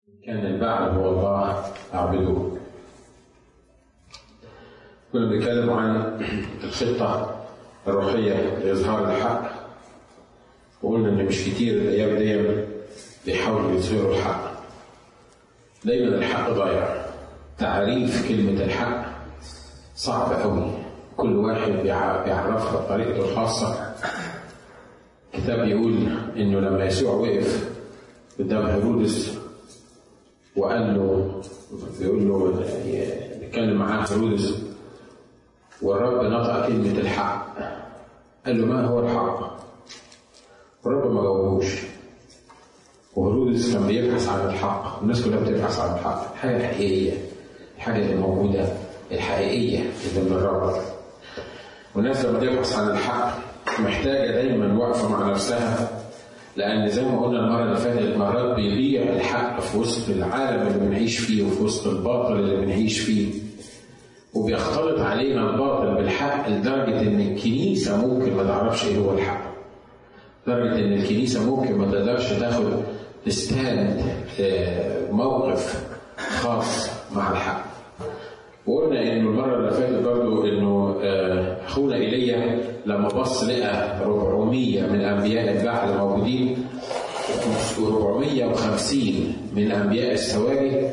كان البعل هو الله أعبده كنا بنتكلم عن الخطة الروحية لإظهار الحق وقلنا إن مش كتير الأيام دي بيحاولوا يظهروا الحق دايما الحق ضايع تعريف كلمة الحق صعب قوي كل واحد بيعرفها بطريقته الخاصة الكتاب يقول إنه لما يسوع وقف قدام هيرودس وقال له بيقول له بيتكلم معاه هيرودس والرب نطق كلمة الحق قال له ما هو الحق؟ والرب ما جاوبوش وهيرودس كان بيبحث عن الحق والناس كلها بتبحث عن الحق الحاجة الحقيقية الحاجة اللي موجودة الحقيقية اللي من الرب والناس لما تبحث عن الحق محتاجة دايما واقفة مع نفسها لأن زي ما قلنا المرة اللي فاتت مرات بيضيع الحق في وسط العالم اللي بنعيش فيه وفي وسط الباطل اللي بنعيش فيه وبيختلط علينا الباطل بالحق لدرجة إن الكنيسة ممكن ما تعرفش إيه هو الحق. لدرجة إن الكنيسة ممكن ما تقدرش تاخد ستاند موقف خاص مع الحق. وقلنا انه المره اللي فاتت برضه انه اخونا ايليا لما بص لقى 400 من انبياء البعل موجودين و450 من انبياء السواجي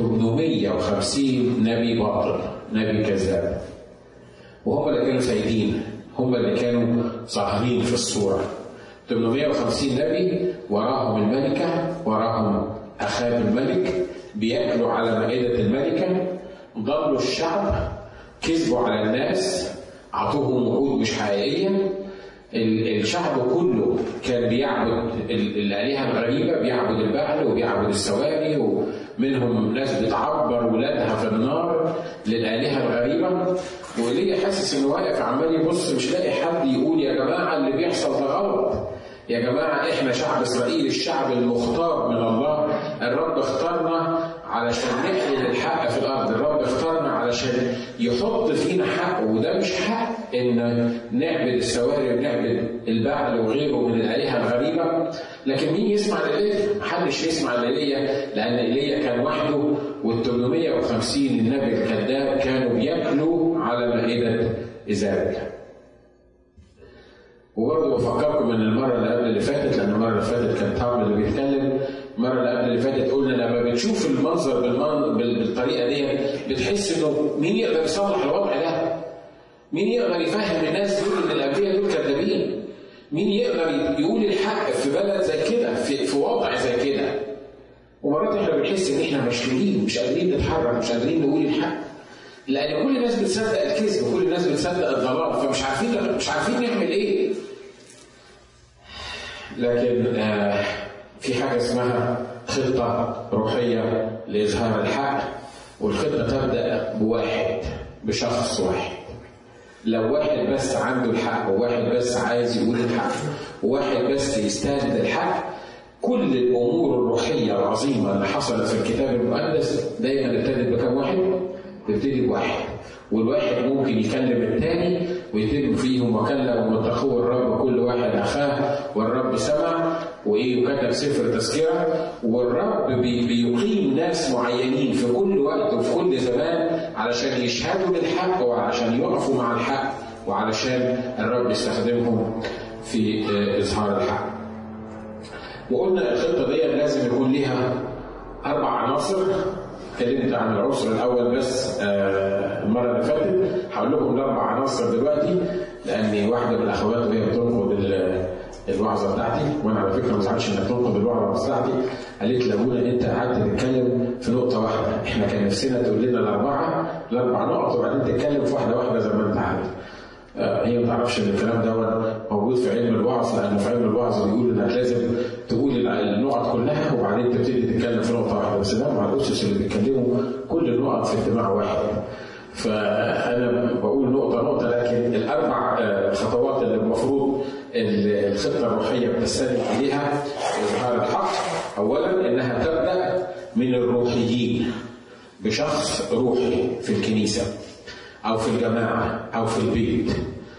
850 نبي باطل نبي كذاب وهم اللي كانوا سايدين هم اللي كانوا ظاهرين في الصوره 850 نبي وراهم الملكه وراهم اخاب الملك بياكلوا على مائده الملكه ضلوا الشعب كذبوا على الناس اعطوهم وعود مش حقيقيه الشعب كله كان بيعبد الالهه الغريبه بيعبد البعل وبيعبد السواري ومنهم ناس بتعبر ولادها في النار للالهه الغريبه وليه حاسس انه واقف عمال يبص مش لاقي حد يقول يا جماعه اللي بيحصل ده غلط يا جماعة إحنا شعب إسرائيل الشعب المختار من الله الرب اختارنا علشان نحمل الحق في الأرض الرب اختارنا علشان يحط فينا حق وده مش حق إن نعبد السواري ونعبد البعل وغيره من الآلهة الغريبة لكن مين يسمع لإيليا؟ محدش يسمع لإيليا لأن إيليا كان وحده وال 850 النبي الكذاب كانوا بياكلوا على مائدة إيزابل وبرضه بفكركم من المره اللي قبل اللي فاتت لان المره اللي فاتت كان طعم اللي بيتكلم المره اللي قبل اللي فاتت قلنا لما بتشوف المنظر بالمن... بالطريقه دي بتحس انه مين يقدر يصلح الوضع ده؟ مين يقدر يفهم الناس دول ان الانبياء دول كذابين؟ مين يقدر يقول الحق في بلد زي كده في, في وضع زي كده؟ ومرات احنا بنحس ان احنا مشلولين مش قادرين نتحرك مش قادرين نقول الحق لان كل الناس بتصدق الكذب وكل الناس بتصدق الضلال فمش عارفين مش عارفين نعمل ايه لكن آه في حاجه اسمها خطه روحيه لاظهار الحق والخطه تبدا بواحد بشخص واحد لو واحد بس عنده الحق وواحد بس عايز يقول الحق وواحد بس يستهدف الحق كل الامور الروحيه العظيمه اللي حصلت في الكتاب المقدس دايما ابتدت بكم واحد؟ تبتدي بواحد والواحد ممكن يكلم الثاني ويتم فيهم وكلم واتقوا الرب كل واحد اخاه والرب سمع وايه وكتب سفر تذكره والرب بي بيقيم ناس معينين في كل وقت وفي كل زمان علشان يشهدوا للحق وعلشان يقفوا مع الحق وعلشان الرب يستخدمهم في اظهار الحق. وقلنا الخطه دي لازم يكون ليها اربع عناصر اتكلمت عن العنصر الاول بس المره اللي فاتت هقول لكم الاربع عناصر دلوقتي لان واحده من الاخوات وهي بتنقد الوعظه بتاعتي وانا على فكره ما زعلتش انك تنقد الوعظه بتاعتي قالت لي ابونا انت قعدت تتكلم في نقطه واحده احنا كان نفسنا تقول لنا الاربعه الاربع نقط وبعدين تتكلم في واحده واحده زي ما انت عارف هي ما تعرفش ان الكلام ده موجود في علم الوعظ لانه في علم الوعظ بيقول انك لازم تقول النقط كلها وبعدين تبتدي تتكلم في نقطه واحده بس ده مع الاسس اللي بيتكلموا كل النقط في اجتماع واحد فانا بقول نقطه نقطه لكن الاربع خطوات اللي المفروض الخطه الروحيه بتستند اليها اظهار الحق اولا انها تبدا من الروحيين بشخص روحي في الكنيسه او في الجماعه او في البيت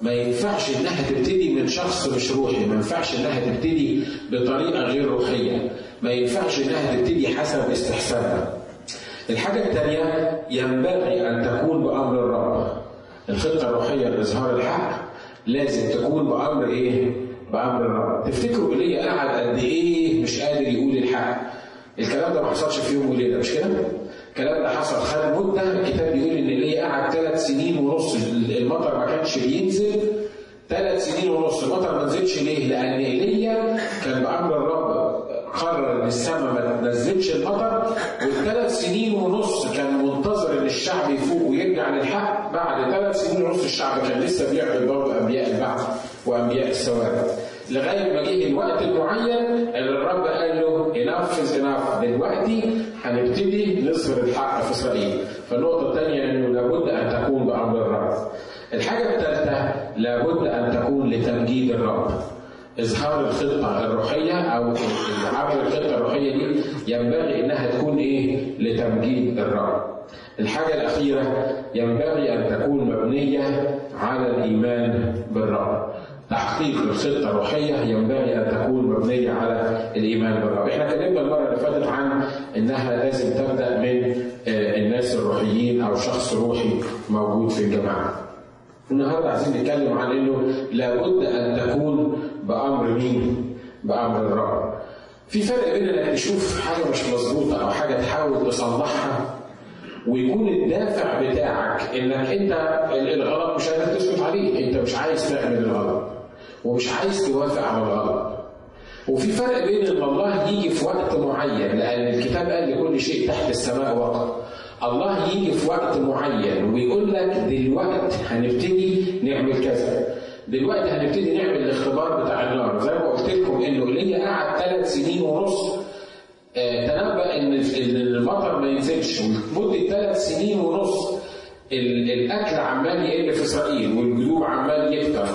ما ينفعش انها تبتدي من شخص مش روحي ما ينفعش انها تبتدي بطريقه غير روحيه ما ينفعش انها تبتدي حسب استحسانها الحاجه الثانيه ينبغي ان تكون بامر الرب الخطه الروحيه لاظهار الحق لازم تكون بامر ايه بامر الرب تفتكروا ايليا قعد قد ايه مش قادر يقول الحق الكلام ده ما حصلش في يوم وليله مش كده الكلام ده حصل خد مده الكتاب بيقول ان ايليا قعد ثلاث سنين ونص المطر ما كانش بينزل ثلاث سنين ونص المطر ما نزلش ليه؟ لان ايليا كان بامر الرب قرر ان السماء ما تنزلش المطر والثلاث سنين ونص كان منتظر ان الشعب يفوق ويرجع للحق بعد ثلاث سنين ونص الشعب كان لسه بيعبد برضه انبياء البعث وانبياء السواد لغايه ما جه الوقت المعين اللي الرب قال له اناف از اناف دلوقتي هنبتدي نظهر الحق في اسرائيل فالنقطه الثانيه انه لابد ان تكون بامر الرب الحاجه الثالثه لابد ان تكون لتمجيد الرب اظهار الخطه الروحيه او عمل الخطه الروحيه دي ينبغي انها تكون ايه لتمجيد الرب الحاجه الاخيره ينبغي ان تكون مبنيه على الايمان بالرب تحقيق الخطه الروحيه ينبغي ان تكون مبنيه على الايمان بالرب. احنا اتكلمنا المره اللي فاتت عن انها لازم تبدا من الناس الروحيين او شخص روحي موجود في الجماعه. النهارده عايزين نتكلم عن انه لابد ان تكون بامر مين؟ بامر الرب. في فرق بين انك تشوف حاجه مش مظبوطه او حاجه تحاول تصلحها ويكون الدافع بتاعك انك انت الغلط مش قادر تسكت عليه، انت مش عايز تعمل الغلط ومش عايز توافق على الغلط. وفي فرق بين ان الله يجي في وقت معين لان الكتاب قال لكل شيء تحت السماء وقت. الله يجي في وقت معين ويقول لك دلوقتي هنبتدي نعمل كذا. دلوقتي هنبتدي نعمل الاختبار بتاع النار، زي ما قلت لكم انه ايليا قعد ثلاث سنين ونص تنبأ ان المطر ما ينزلش ومده ثلاث سنين ونص الاكل عمال يقل في اسرائيل والجذوب عمال يكتر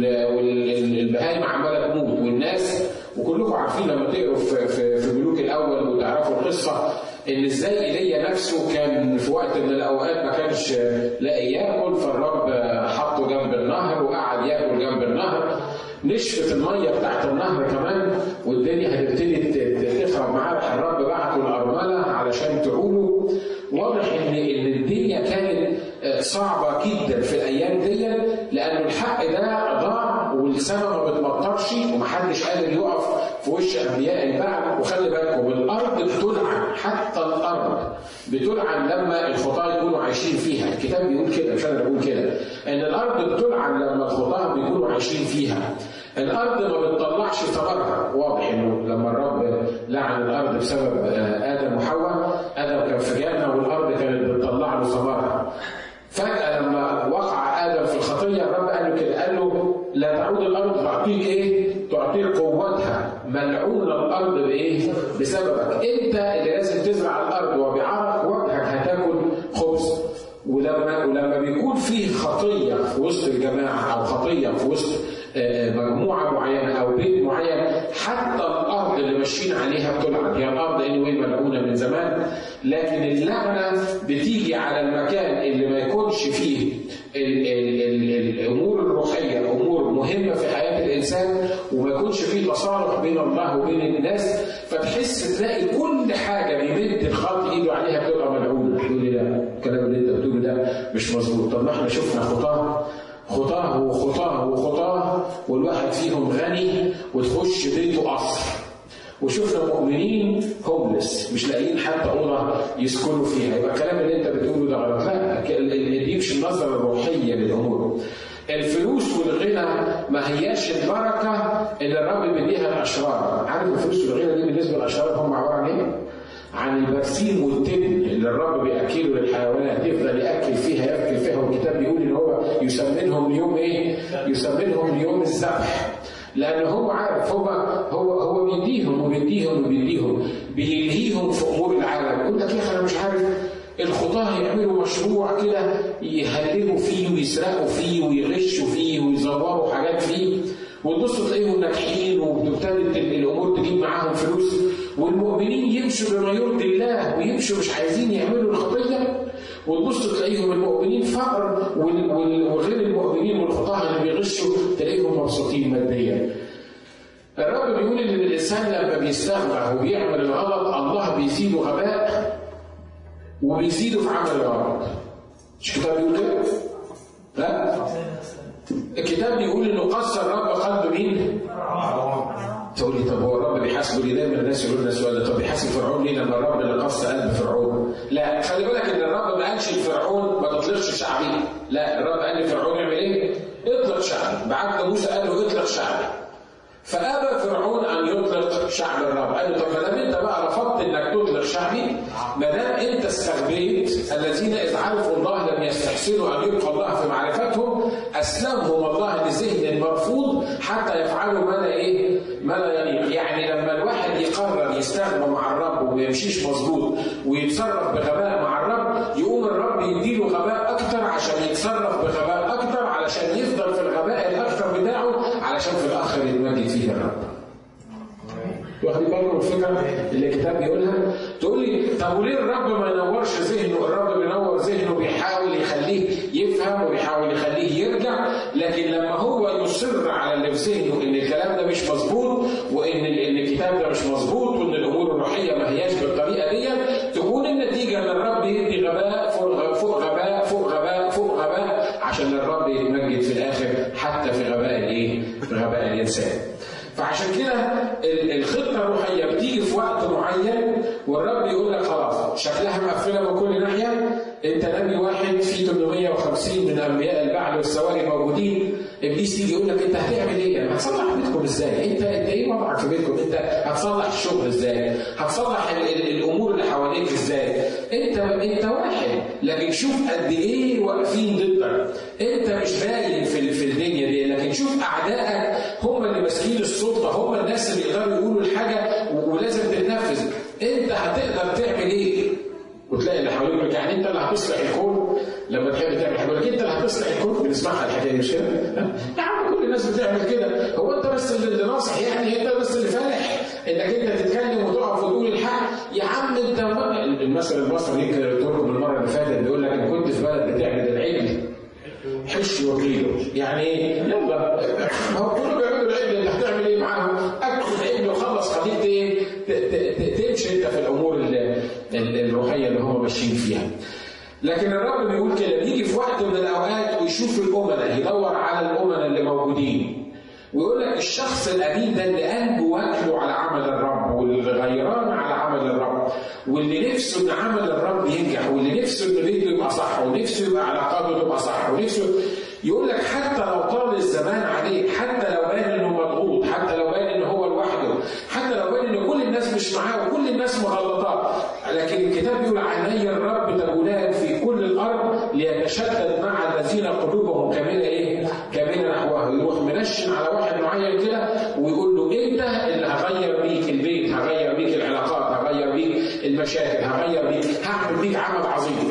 والبهايم عماله تموت والناس وكلكم عارفين لما تقروا في, في, في ملوك الاول وتعرفوا القصه ان ازاي ايليا نفسه كان في وقت من الاوقات ما كانش لاقي ياكل فالرب حطه جنب النهر وقعد ياكل جنب النهر نشفت الميه بتاعت النهر كمان والدنيا هتبتدي تخرب معاه راح الرب بعته الارمله علشان تعوله واضح ان ان الدنيا كانت صعبه جدا في الايام دي لان الحق ده ضاع والسماء ما بتمطرش ومحدش قادر يقف في وش انبياء البعث وخلي بالكم الارض بتلعن حتى الارض بتلعن لما الخطاه يكونوا عايشين فيها الكتاب بيقول كده مش انا بقول كده ان الارض بتلعن لما الخطاه بيكونوا عايشين فيها الارض ما بتطلعش ثمرها واضح انه لما الرب لعن الارض بسبب ادم وحواء ادم كان في جنه والارض كانت بتطلع له ثمرها فجاه لما وقع ادم في الخطيه الرب قال له كده قال له لا تعود الارض تعطيك ايه؟ تعطيك قوتها ملعونه الارض بايه؟ بسببك انت اللي لازم تزرع الارض وبعرق وجهك هتاكل خبز ولما ولما بيكون في خطيه في وسط الجماعه او خطيه في وسط مجموعه معينه او بيت معين حتى الارض اللي ماشيين عليها بتلعن هي الارض اني anyway ملعونه من زمان لكن اللعنه بتيجي على المكان اللي ما يكونش فيه ال ال ال الامور الروحيه امور مهمه في حياه الانسان وما يكونش فيه تصالح بين الله وبين الناس فتحس تلاقي كل حاجه بيمد الخط ايده عليها بتبقى ملعونه تقول لي لا الكلام اللي انت بتقوله ده مش مظبوط طب ما احنا شفنا خطاه خطاه وخطاه وخطاه والواحد فيهم غني وتخش بيته قصر وشفنا مؤمنين هوملس مش لاقيين حتى اوضه يسكنوا فيها يبقى الكلام اللي انت بتقوله ده غلط لا دي مش النظره الروحيه للامور الفلوس والغنى ما هياش البركه اللي الرب بيديها الاشرار عارف الفلوس والغنى دي بالنسبه للاشرار هم عباره عن ايه؟ عن البرسيم والتبن اللي الرب بياكله للحيوانات يفضل ياكل فيها ياكل فيها والكتاب بيقول ان هو يسمنهم اليوم ايه؟ يسمنهم اليوم الذبح لان هو عارف هو هو هو بيديهم وبيديهم وبيديهم بيلهيهم في امور العالم يقول لك يا اخي انا مش عارف الخطاه يعملوا مشروع كده يهللوا فيه ويسرقوا فيه ويغشوا فيه ويزوروا حاجات فيه وتبصوا تلاقيهم ناجحين وابتدت الامور تجيب معاهم فلوس والمؤمنين يمشوا بما يرضي الله ويمشوا مش عايزين يعملوا الخطيه وتبص تلاقيهم المؤمنين فقر وغير المؤمنين والخطاه اللي بيغشوا تلاقيهم مبسوطين ماديا الرب بيقول ان الانسان لما بيستغنى وبيعمل الغلط الله بيزيده غباء وبيزيده في عمل الغلط مش الكتاب بيقول كده؟ لا الكتاب بيقول انه قص الرب قلب مين؟ تقول لي طب هو الرب بيحاسبه ليه دايما الناس يقولوا لنا السؤال ده طب بيحاسب فرعون ليه لما الرب اللي قص قلب فرعون؟ لا خلي بالك ان الرب ما قالش لفرعون ما تطلقش شعبي لا الرب قال لفرعون يعمل ايه؟ اطلق شعبي بعت موسى قال له اطلق شعبي فابى فرعون ان يطلق شعب الرب قال له طب ما دام انت بقى رفضت انك تطلق شعبي ما دام انت استغبيت الذين اذ عرفوا الله لم يستحسنوا ان يبقى الله في معرفتهم اسلمهم الله لذهن مرفوض حتى يفعلوا ما لا ايه؟ ما لا يليق يعني لما الواحد يقرر يستغنى مع الرب وما يمشيش مظبوط ويتصرف بغباء مع الرب يقوم الرب يديله غباء اكتر عشان يتصرف بغباء اكتر علشان يفضل في الغباء الاكثر بتاعه علشان في الاخر يتمجد فيه الرب. واخدين بالكم الفكره اللي الكتاب بيقولها؟ تقول لي طب وليه الرب ما ينورش ذهنه؟ الرب بينور ذهنه بيحاول يخليه يفهم وبيحاول يخليه يرجع، لكن لما هو يصر على اللي في ذهنه ان الكلام ده مش مظبوط وان ان الكتاب ده مش مظبوط وان الامور الروحيه ما هياش بالطريقه دي تكون النتيجه ان الرب يدي غباء فوق فوق غباء فوق غباء فوق غباء عشان الرب يتمجد في الاخر حتى في غباء الايه؟ في غباء الانسان. فعشان كده الخطه الروحيه بتيجي في وقت معين والرب يقول لك خلاص شكلها مقفله من كل ناحيه انت نبي واحد في 850 من انبياء البعل والسواري موجودين ابليس يجي يقول لك انت هتعمل ايه؟ هتصلح بيتكم ازاي؟ انت انت ايه وضعك في بيتكم؟ انت هتصلح الشغل ازاي؟ هتصلح ال ال الامور اللي حواليك ازاي؟ انت انت واحد لكن شوف قد ايه واقفين ضدك انت مش باين في في الدنيا دي لكن شوف اعدائك هم اللي ماسكين السلطه هم الناس اللي يقدروا يقولوا الحاجه ولازم تتنفذ انت هتقدر تعمل ايه؟ وتلاقي اللي حواليك يقول يعني انت اللي هتصلح الكون لما تحب تعمل حاجه لك انت اللي هتصلح الكون بنسمعها الحكايه مش كده؟ يا عم كل الناس بتعمل كده هو انت بس اللي ناصح يعني انت بس اللي فالح انك انت تتكلم وتقف وتقول الحق يا عم انت المثل المصري يمكن قلت لكم المره اللي فاتت بيقول لك ان كنت في بلد بتعمل العجل حش وكيله يعني ايه؟ يلا ما هو كله بيعملوا العجل اللي هتعمل ايه معاهم؟ اكل العجل وخلص قضيه ايه؟ تمشي انت في الامور الروحيه اللي هم ماشيين فيها. لكن الرب بيقول كده بيجي في وقت من الاوقات ويشوف الامناء يدور على الامناء اللي موجودين ويقول لك الشخص الامين ده اللي قلبه واكله على عمل الرب واللي غيران على عمل الرب واللي نفسه ان عمل الرب ينجح واللي نفسه ان بيته يبقى صح ونفسه يبقى علاقاته تبقى صح ونفسه يقول لك حتى لو طال الزمان عليه حتى لو بان انه مضغوط حتى لو بان ان هو لوحده حتى لو بان ان كل الناس مش معاه وكل الناس مغلطات لكن الكتاب بيقول عيني الرب تقولان في كل الارض ليتشدد مع الذين قلوبهم كامله ايه؟ كامله نحوه يروح منشن على واحد معين كده ويقول له انت اللي هغير بيك البيت هغير بيك العلاقات هغير بيك المشاكل هغير بيك هعمل بيك عمل عظيم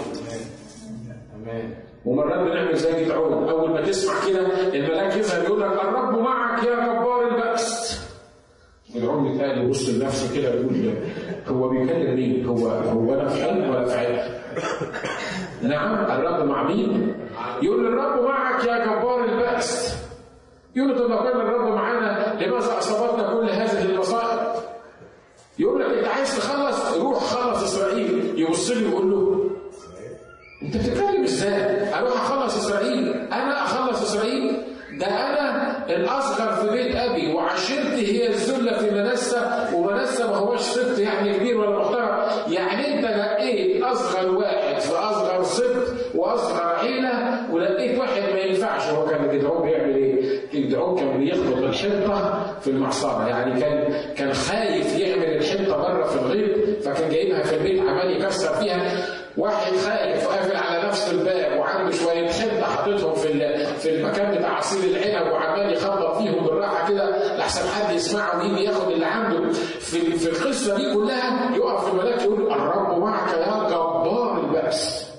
ومرات بنعمل زي جدعون اول ما تسمع كده الملاك يظهر يقول لك الرب معك يا جبار البأس جدعون بيتهيألي يبص لنفسه كده يقول هو بيكلم مين؟ هو هو انا في قلب ولا في عين؟ نعم الرب مع مين؟ يقول الرب معك يا جبار البأس يقول له طب لو كان الرب معانا لماذا اصابتنا كل هذه المصائب؟ يقول لك انت عايز تخلص روح خلص اسرائيل يبص لي يقول له انت بتتكلم ازاي؟ اروح اخلص اسرائيل انا اخلص اسرائيل ده انا الاصغر في بيت ابي وعشيرتي هي الذله في منسى ومنسى ما هوش سبط يعني كبير ولا محترم يعني انت نقيت اصغر واحد في اصغر سبط واصغر عيله ولقيت واحد ما ينفعش هو كان جدعون بيعمل ايه؟ جدعون كان بيخبط الحنطه في المعصره يعني كان كان خايف يعمل الحنطه بره في الغيط فكان جايبها في البيت عمال يكسر فيها واحد خايف وقافل على نفس الباب وعنده شويه حنطه حاططهم في في المكان بتاع عصير العنب وعمال يخبط فيهم بالراحه كده لحسن حد يسمعه ويجي ياخد اللي عنده في في القصه دي كلها يقف الملاك يقول له الرب معك يا جبار البأس.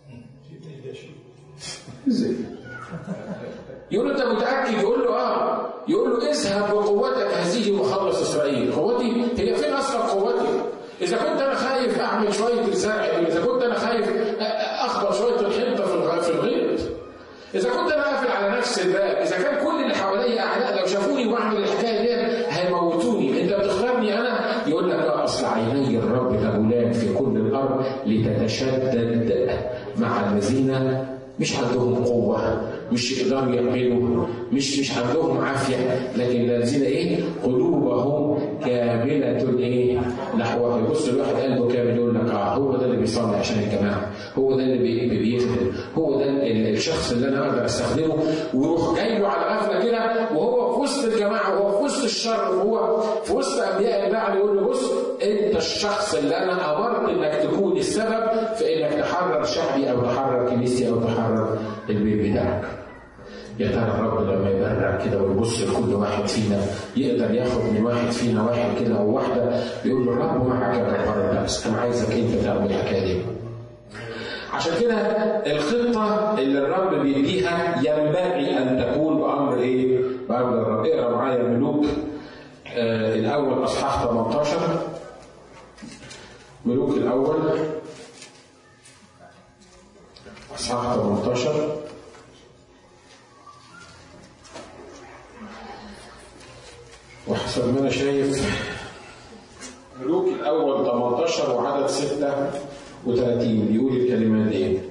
ازاي؟ يقول له انت متاكد؟ يقول له اه يقول له اذهب بقوتك هذه وخلص اسرائيل، قوتي هي فين اصلا قوتي؟ اذا كنت انا خايف اعمل شويه زرع اذا كنت انا خايف اخبط شويه الحنطه في في الغيط اذا كنت انا قافل على نفس الباب اذا كان كل اللي حواليا اعداء لو شافوني بعمل الحكايه دي هيموتوني انت بتختارني انا يقول لك اصل عيني الرب تبولان في كل الارض لتتشدد مع الذين مش عندهم قوة مش يقدروا يعملوا مش مش عندهم عافية لكن الذين ايه قلوبهم كاملة ايه نحوه يبص الواحد قلبه كامل يقول لك اه هو ده اللي بيصلي عشان الجماعة هو ده اللي بي- بيخدم هو ده ال- الشخص اللي انا اقدر استخدمه ويروح جاي له على غفلة كده وهو في وسط الجماعة وهو في وسط الشر وهو في وسط انبياء البعل يقول له بص انت الشخص اللي انا امرت انك تكون السبب في انك تحرر شعبي او تحرر كنيستي او تحرر البيت بتاعك. يا ترى الرب لما يبرع كده ويبص لكل واحد فينا يقدر ياخد من واحد فينا واحد كده او واحده يقول له الرب معك يا جبار النفس انا عايزك انت تعمل الحكايه دي. عشان كده الخطة اللي الرب بيديها ينبغي أن تكون بأمر إيه؟ بأمر الرب. اقرا معايا ملوك آه الأول أصحاح 18 ملوك الأول أصحاح 18 وحسب ما أنا شايف ملوك الأول 18 وعدد 36 بيقول الكلمات دي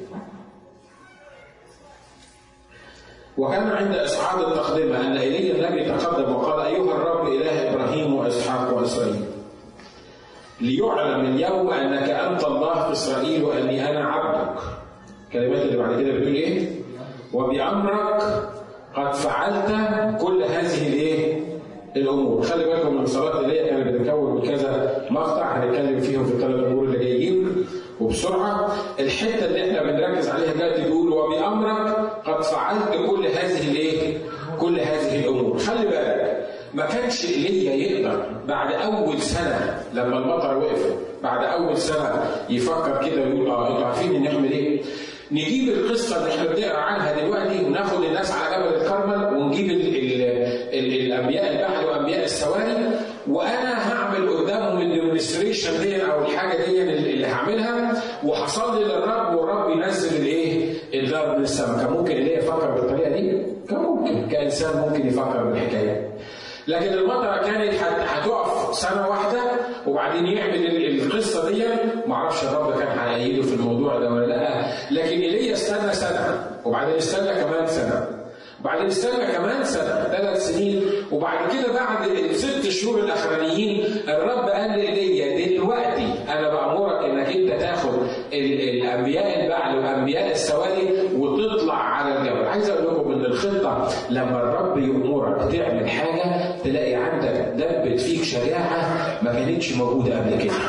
وكان عند إصعاد التقدمة أن إيليا النبي تقدم وقال أيها الرب إله إبراهيم وإسحاق وإسرائيل ليعلم اليوم أنك أنت الله في إسرائيل وأني أنا عبدك الكلمات اللي بعد كده بتقول إيه؟ وبأمرك قد فعلت كل هذه الإيه؟ الامور خلي بالكم من صلاه اللي هي كانت بتتكون من كذا مقطع هنتكلم فيهم في الثلاث امور اللي جايين وبسرعه الحته اللي احنا بنركز عليها دلوقتي بيقول وبامرك قد فعلت كل هذه الايه؟ كل هذه الامور خلي بالك ما كانش ايليا يقدر بعد اول سنه لما المطر وقف بعد اول سنه يفكر كده ويقول اه انتوا عارفين نعمل ايه؟ نجيب القصه اللي احنا بنقرا عنها دلوقتي وناخد الناس على جبل الكرمل ونجيب ال ال ال الانبياء البحر وانبياء السواري وانا هعمل قدامهم الديمونستريشن دي او الحاجه دي اللي هعملها وهصلي للرب والرب ينزل الايه؟ الضرب من السماء كان ممكن اللي يفكر بالطريقه دي؟ كان ممكن كانسان ممكن يفكر بالحكايه لكن المطره كانت هتقف سنه واحده وبعدين يعمل القصه دي معرفش الرب كان هيأيده في الموضوع ده ولا لا لكن ايليا استنى سنه وبعدين استنى كمان سنه وبعدين استنى كمان سنه ثلاث سنين وبعد كده بعد الست شهور الاخرانيين الرب قال لايليا دلوقتي انا بامرك انك انت تاخد الانبياء البعل والانبياء السواري وتطلع على الجبل عايز اقول لكم ان الخطه لما الرب يامرك تعمل حاجه تلاقي عندك دبت فيك شجاعه ما كانتش موجوده قبل كده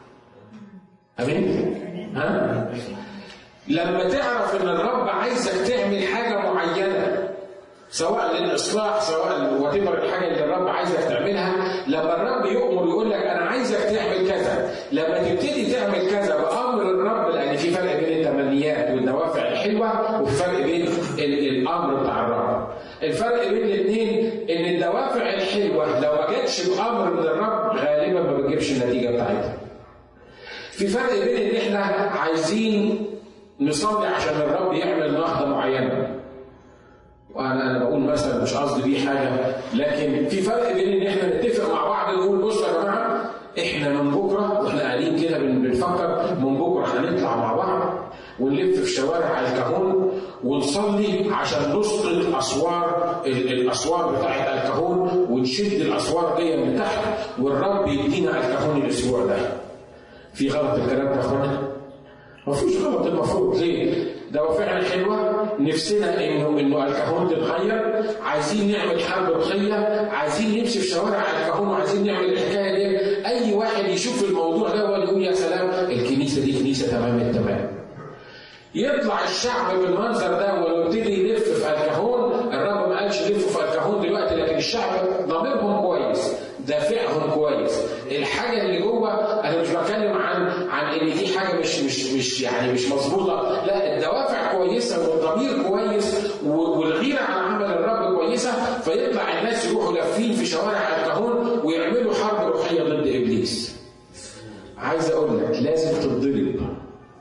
امين ها لما تعرف ان الرب عايزك تعمل حاجه معينه سواء للاصلاح سواء وتبر الحاجه اللي الرب عايزك تعملها لما الرب يؤمر يقول لك انا عايزك تعمل كذا لما تبتدي تعمل كذا بامر الرب لان في فرق بين التمنيات والدوافع الحلوه وفي فرق بين الامر بتاع الرب الفرق بين الاثنين ان الدوافع الحلوه لو ما جاتش بامر من الرب غالبا ما بتجيبش النتيجه بتاعتها في فرق بين ان احنا عايزين نصلي عشان الرب يعمل نهضه معينه وانا انا بقول مثلا مش قصدي بيه حاجه لكن في فرق بين ان احنا نتفق مع بعض نقول بصوا يا جماعه احنا من بكره واحنا قاعدين كده بنفكر من بكره هنطلع مع بعض ونلف في شوارع الكهون ونصلي عشان نسقط اسوار الاسوار بتاعت الكهون ونشد الاسوار دي من تحت والرب يدينا الكهون الاسبوع ده. في غلط الكلام ده يا اخوانا؟ ما فيش غلط المفروض ليه؟ دوافعنا حلوه نفسنا انه انه الكهون تتغير عايزين نعمل حرب روحيه عايزين نمشي في شوارع الكهون وعايزين نعمل الحكايه دي اي واحد يشوف الموضوع ده ويقول يا سلام الكنيسه دي كنيسه تمام التمام يطلع الشعب بالمنظر ده ويبتدي يلف في الكهون الرب ما قالش لفوا في الكهون دلوقتي لكن الشعب ضميرهم كويس دافعهم كويس الحاجه اللي جوه انا مش بتكلم عن عن ان دي حاجه مش مش مش يعني مش مظبوطه لا الدوافع كويسه والضمير كويس والغيره على عمل الرب كويسه فيطلع الناس يروحوا لافين في شوارع الكهون ويعملوا حرب روحيه ضد ابليس عايز اقول لك لازم تتضرب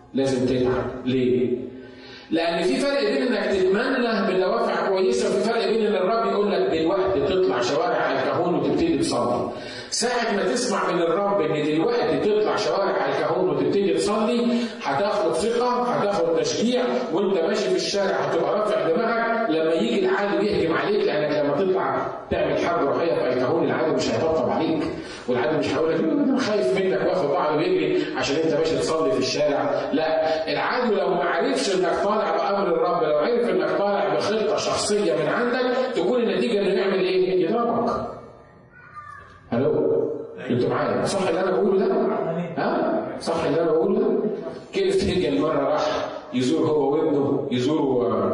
لازم تتعب ليه؟ لأن في فرق بين إنك تتمنى بدوافع كويسة وفي فرق بين إن الرب يقول لك دلوقتي تطلع شوارع الكهون وتبتدي تصلي. ساعة ما تسمع من الرب إن دلوقتي تطلع شوارع الكهون وتبتدي تصلي هتاخد ثقة هتاخد تشجيع وأنت ماشي في الشارع هتبقى رافع دماغك لما يجي العالم يهجم عليك لأنك لما تطلع تعمل حرب روحية في الكهون العالم مش هيطبطب عليك والعالم مش هيقول لك انا خايف منك واخد بعضه ويجري عشان انت ماشي تصلي في الشارع لا العدو لو ما عرفش انك طالع بامر الرب لو عرف انك طالع بخطه شخصيه من عندك تكون النتيجه انه يعمل ايه؟ يضربك. الو انتوا معايا صح اللي انا بقوله ده؟ ها؟ صح اللي انا بقوله ده؟ كيف هيجل مره راح يزور هو وابنه يزوروا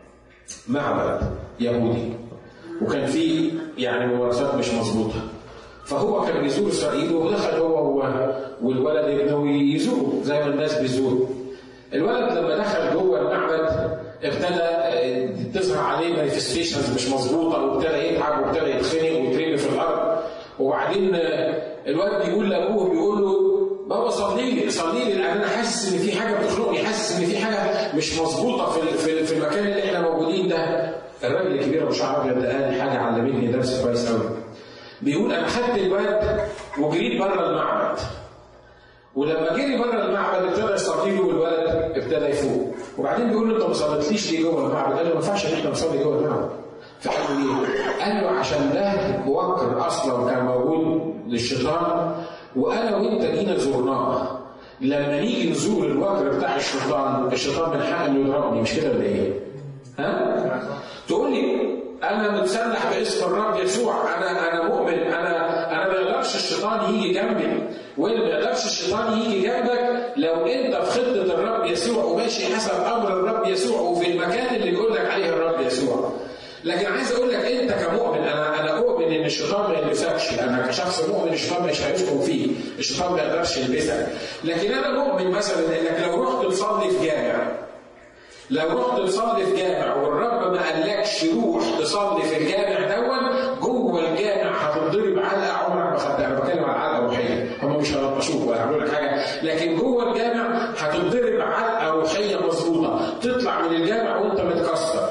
معبد يهودي وكان في يعني ممارسات مش مظبوطه فهو كان بيزور اسرائيل ودخل هو والولد ابنه يزوره زي ما الناس بيزوروا. الولد لما دخل جوه المعبد ابتدى تظهر عليه مانيفستيشنز مش مظبوطه وابتدى يتعب وابتدى يتخنق ويترمي في الارض وبعدين الولد بيقول لابوه بيقول له بابا صلي لي صلي لي لان انا حاسس ان في حاجه بتخنقني حاسس ان في حاجه مش مظبوطه في في المكان اللي احنا موجودين ده الراجل الكبير ابو شعر ابيض ده قال حاجه علمتني درس كويس قوي بيقول انا خدت الواد وجريت بره المعبد ولما جري بره المعبد ابتدى يصلي له والولد ابتدى يفوق وبعدين بيقول له انت ما صليتليش ليه جوه المعبد؟ قال له ما ينفعش ان احنا نصلي جوه المعبد فقال له ليه؟ قال له عشان ده موكر اصلا كان موجود للشيطان وانا وانت جينا زرناه لما نيجي نزور الوكر بتاع الشيطان الشيطان من حقه انه يضربني مش كده ولا ايه؟ ها؟ تقول لي انا متسلح باسم الرب يسوع انا انا مؤمن انا انا ما يقدرش الشيطان يجي جنبي وما يقدرش الشيطان يجي جنبك لو انت في خطه الرب يسوع وماشي حسب امر الرب يسوع وفي المكان اللي بيقول لك عليه الرب يسوع لكن عايز اقول لك انت كمؤمن انا انا اؤمن ان الشيطان ما يلبسكش انا كشخص مؤمن الشيطان مش هيسكن فيه الشيطان ما يقدرش يلبسك لكن انا مؤمن مثلا انك لو رحت تصلي في جامع لو رحت تصلي في جامع والرب ما قالكش روح تصلي في الجامع دون جوه الجامع هتتضرب علقه عمرك ما خدتها انا بتكلم على علقه روحيه هم مش هيلطشوك ولا يعملوا لك حاجه لكن جوه الجامع هتتضرب علقه روحيه مظبوطه تطلع من الجامع وانت متكسر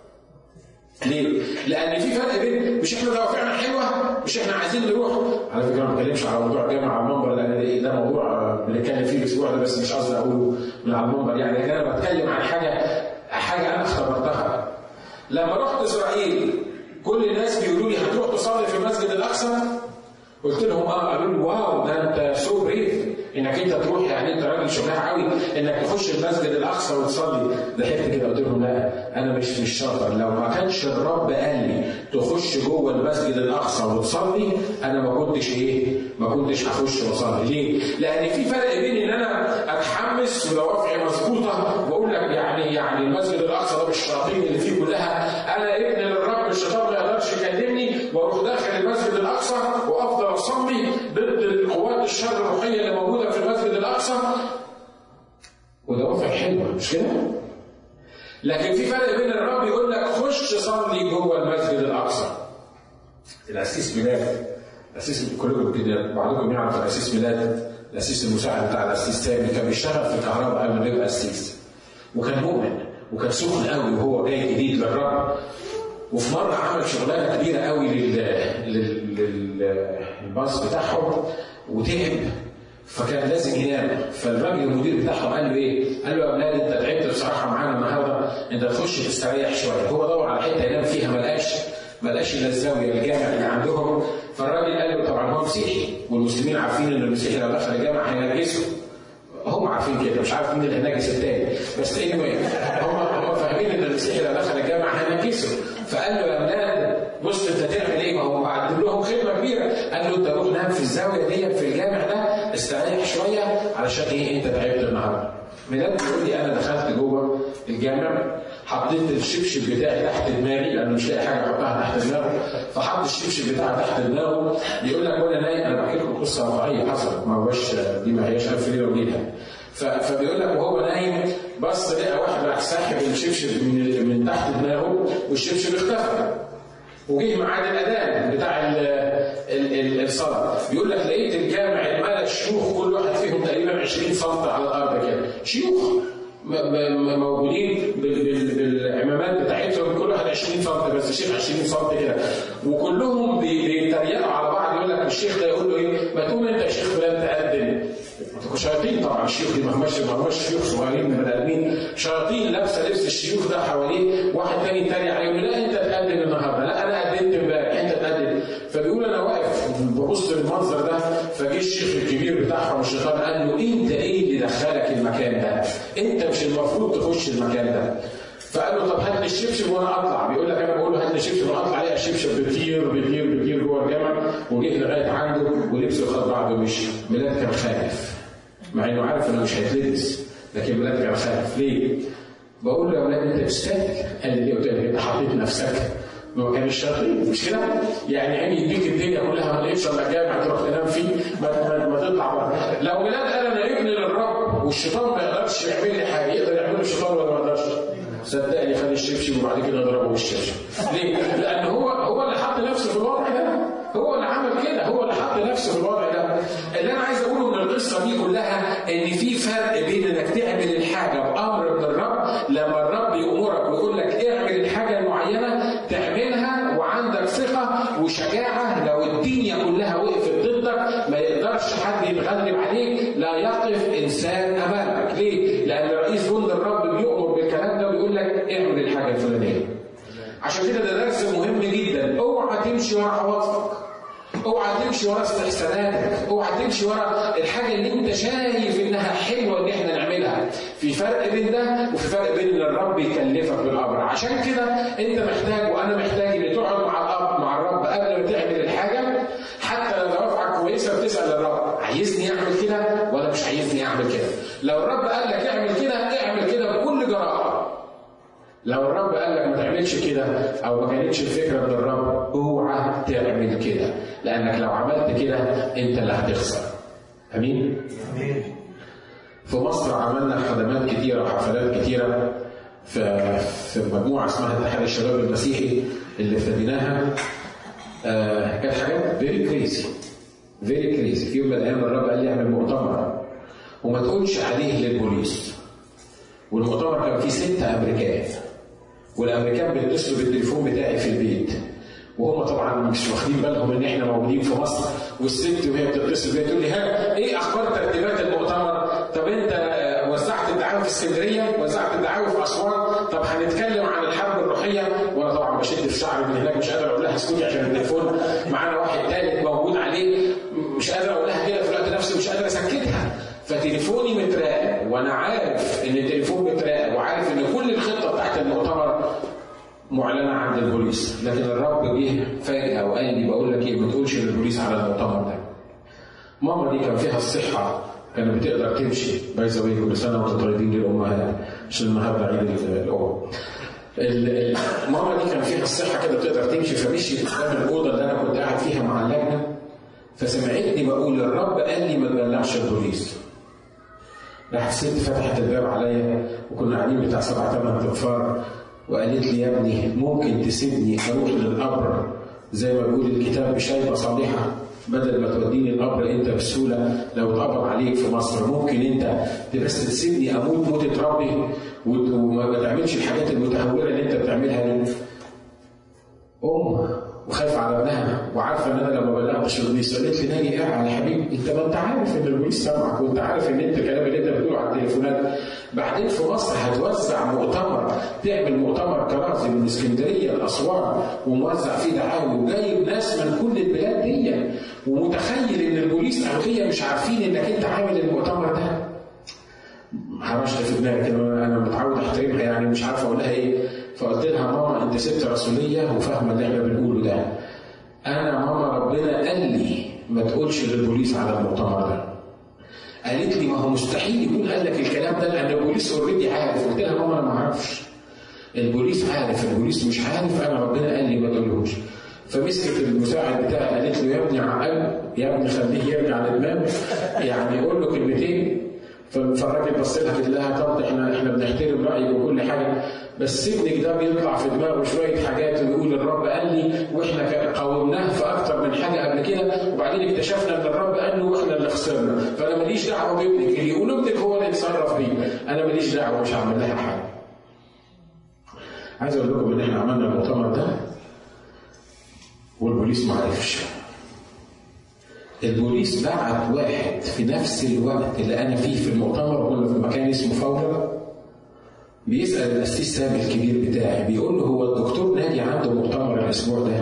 ليه؟ لأن في فرق بين مش احنا دوافعنا حلوة مش احنا عايزين نروح على فكرة ما بتكلمش على موضوع الجامعة على المنبر لأن ده موضوع بنتكلم فيه الأسبوع ده بس مش قصدي أقوله من على المنبر يعني لكن أنا بتكلم عن حاجة حاجة أنا اختبرتها لما رحت إسرائيل كل الناس بيقولوا لي هتروح تصلي في المسجد الأقصى قلت لهم اه قالوا لي واو ده انت سو بريف انك انت تروح يعني انت راجل شجاع قوي انك تخش المسجد الاقصى وتصلي ضحكت كده قلت لهم لا انا مش مش شاطر لو ما كانش الرب قال لي تخش جوه المسجد الاقصى وتصلي انا ما كنتش ايه؟ ما كنتش هخش واصلي ليه؟ لان في فرق بين ان انا اتحمس ودوافعي مظبوطه واقول لك يعني يعني المسجد الاقصى ده بالشياطين اللي فيه كلها انا ابن للرب الشيطان ما يقدرش يكلمني واروح داخل المسجد الاقصى وافضل اصلي ضد قوات الشر الروحيه اللي موجوده في المسجد الاقصى ودوافع حلوه مش كده؟ لكن في فرق بين الرب يقول لك خش صلي جوه المسجد الاقصى. الاسيس ميلاد الاسيس كلكم كده بعضكم يعرف الاسيس ميلاد الاسيس المساعد بتاع الاسيس سامي كان بيشتغل في الكهرباء قبل ما يبقى اسيس وكان مؤمن وكان سخن قوي وهو جاي جديد للرب وفي مره عمل شغلانه كبيره قوي لل لل للباص بتاعهم وتعب فكان لازم ينام فالراجل المدير بتاعهم قال له ايه؟ قال له يا اولاد انت تعبت بصراحه معانا النهارده انت تخش تستريح شويه هو دور على حته ينام فيها ما لقاش ما لقاش الا الزاويه الجامع اللي عندهم فالراجل قال له طبعا هو مسيحي والمسلمين عارفين ان المسيحي لو دخل الجامع هينجسه هم عارفين كده مش عارف مين اللي هينجس التاني بس anyway هم هم فاهمين ان المسيحي لو دخل الجامع هينجسه فقال له يا اولاد بص انت تعمل ايه؟ ما هو قدم لهم خدمه كبيره قال له انت روح نام في الزاويه دي في الجامع ده استريح شويه علشان ايه انت تعبت النهارده. ميلاد بيقول لي انا دخلت جوه الجامع حطيت الشبشب بتاعي تحت دماغي لانه مش لاقي حاجه احطها تحت دماغه فحط الشبشب بتاعي تحت دماغه يقول لك وانا نايم انا بحكي لكم قصه واقعيه حصلت ما هوش دي ما هياش الف ليله وليله فبيقول لك وهو نايم بص لقى واحد راح ساحب الشبشب من من تحت دماغه والشبشب اختفى وجه ميعاد الاذان بتاع ال ال ال الصلاه بيقول لك لقيت الجامع اتملى شيوخ كل واحد فيهم تقريبا 20 سم على الارض كده شيوخ موجودين بالعمامات بتاعتهم كل واحد 20 سم بس الشيخ 20 سم كده وكلهم بيتريقوا على بعض يقول لك الشيخ ده يقول له ايه ما تقوم انت يا شيخ فلان تقدم شياطين طبعا الشيوخ دي ما هماش ما هماش شيوخ صغيرين من ادمين شياطين لابسه لبس الشيوخ ده حواليه واحد تاني يتريق عليه يقول لا انت تقدم النهارده لا انا قدمت امبارح انت تقدم فبيقول انا واقف ببص للمنظر ده فجه الشيخ الكبير بتاعهم الشيطان قال له انت ايه اللي دخلك المكان ده؟ انت مش المفروض تخش المكان ده فقال له طب هات لي الشبشب وانا اطلع بيقول لك انا بقول له هات لي الشبشب وانا اطلع عليه الشبشب بيطير بيطير بيطير جوه الجامع وجه لغايه عنده ولبسه وخد بعضه ومشي ميلاد كان خايف مع انه عارف انه مش هيتلبس لكن ميلاد كان خايف ليه؟ بقول له يا ولاد انت تستاهل قال لي ليه؟ قلت له انت حطيت نفسك ما كان الشياطين مش كده؟ يعني عيني يديك الدنيا كلها ما تلاقيش الا جامع تروح تنام فيه ما, ما, ما تطلع بره لو ولاد قال انا ابن للرب والشيطان ما يقدرش يعمل لي حاجه يقدر يعمله الشيطان ولا ما يقدرش؟ صدقني خد الشبشب وبعد كده ضربه بالشبشب ليه؟ لان هو هو اللي حط نفسه في الوضع ده هو اللي عمل كده هو اللي حط نفسه في الوضع ده اللي انا عايز اقوله من القصه دي كلها ان في فرق بين انك تعمل الحاجه بامر من الرب لما الرب يامرك ويقول لك اعمل الحاجه المعينه تعملها وعندك ثقه وشجاعه لو الدنيا كلها وقفت ضدك ما يقدرش حد يتغلب عليك لا يقف انسان امامك ليه؟ لان رئيس جند الرب بيؤمر بالكلام ده ويقول لك اعمل الحاجه الفلانيه عشان كده ده درس مهم جدا اوعى تمشي ورا عواطفك اوعى تمشي ورا استحساناتك اوعى تمشي ورا الحاجه اللي انت شايف انها حلوه ان احنا نعملها في فرق بين ده وفي فرق بين ان الرب يكلفك بالامر عشان كده انت محتاج وانا محتاج ان تقعد مع الاب مع الرب قبل ما تعمل الحاجه حتى لو دوافعك كويسه بتسال الرب عايزني اعمل كده ولا مش عايزني اعمل كده لو الرب قال لك اعمل كده اعمل كده بكل جراءه لو الرب قال لك ما تعملش كده او ما كانتش الفكره من الرب اوعى تعمل كده لانك لو عملت كده انت اللي هتخسر امين امين في مصر عملنا خدمات كتيره وحفلات كتيره في في مجموعه اسمها اتحاد الشباب المسيحي اللي ابتديناها آه كانت حاجات فيري كريزي فيري كريزي في يوم من الايام الرب قال لي اعمل مؤتمر وما تقولش عليه للبوليس والمؤتمر كان فيه ستة أمريكان والامريكان بيتصلوا بالتليفون بتاعي في البيت وهم طبعا مش واخدين بالهم ان احنا موجودين في مصر والست وهي بتتصل بيا تقول لي ها ايه اخبار ترتيبات المؤتمر؟ طب انت وزعت الدعاوى في اسكندريه؟ وزعت الدعاوى في اسوان؟ طب هنتكلم عن الحرب الروحيه وانا طبعا بشد في شعري من هناك مش قادر اقول لها اسكتي عشان التليفون معانا واحد ثالث موجود عليه مش قادر اقول لها كده في الوقت نفسه مش قادر اسكتها فتليفوني متراقب وانا عارف ان التليفون متراقب وعارف ان كل الخطه بتاعت المؤتمر معلنه عند البوليس لكن الرب جه فجاه وقال لي بقول لك ايه ما تقولش للبوليس على المؤتمر ده ماما دي كان فيها الصحه كانت بتقدر تمشي باي ذا كل سنه وانتم طيبين للامهات عشان النهارده عيد الام ماما دي كان فيها الصحه كده بتقدر تمشي فمشيت قدام الاوضه اللي انا كنت قاعد فيها مع اللجنه فسمعتني بقول الرب قال لي ما تبلغش البوليس راحت الست فتحت الباب عليا وكنا قاعدين بتاع سبع ثمان تنفار وقالت لي يا ابني ممكن تسيبني اروح للقبر زي ما بيقول الكتاب بشايبه صالحه بدل ما توديني القبر انت بسهوله لو اتقبض عليك في مصر ممكن انت بس تسيبني اموت موتة ربي وما تعملش الحاجات المتهوره اللي انت بتعملها دي. ام وخايفه على ابنها وعارفه ان انا لو ما بلغتش البوليس قالت لي ناجي قاعد يا حبيبي انت ما انت عارف ان البوليس سامعك وانت عارف ان انت الكلام اللي انت بتقوله على التليفونات بعدين في مصر هتوزع مؤتمر تعمل مؤتمر كرازي من اسكندريه لاسوان وموزع فيه دعاوي وجايب ناس من كل البلاد دي ومتخيل ان البوليس او هي مش عارفين انك انت عامل المؤتمر ده حرشت في دماغي كده انا متعود احترمها يعني مش عارف اقول لها ايه فقلت لها ماما انت ست رسوليه وفاهمه اللي احنا بنقوله ده انا ماما ربنا قال لي ما تقولش للبوليس على المؤتمر ده قالت لي ما هو مستحيل يكون قال لك الكلام ده لان البوليس اوريدي عارف قلت لها ماما انا ما اعرفش البوليس عارف البوليس مش عارف انا ربنا قال لي ما تقولهوش فمسكت المساعد بتاعي قالت له يا ابني عقل يا ابني خليه يرجع للمام يعني يقول له كلمتين فالراجل بص لها قال لها طب احنا احنا بنحترم رايك وكل حاجه بس ابنك ده بيطلع في دماغه شويه حاجات ويقول الرب قال لي واحنا قاومناه في اكتر من حاجه قبل كده وبعدين اكتشفنا ان الرب قال له واحنا اللي خسرنا فانا ماليش دعوه بابنك اللي يقول ابنك هو اللي يتصرف بيه انا ماليش دعوه مش هعمل لها حاجه عايز اقول لكم ان احنا عملنا المؤتمر ده والبوليس ما عرفش البوليس بعت واحد في نفس الوقت اللي انا فيه في المؤتمر كنا في مكان اسمه فورة بيسال الاسيس سامي الكبير بتاعي بيقول له هو الدكتور ناجي عنده مؤتمر الاسبوع ده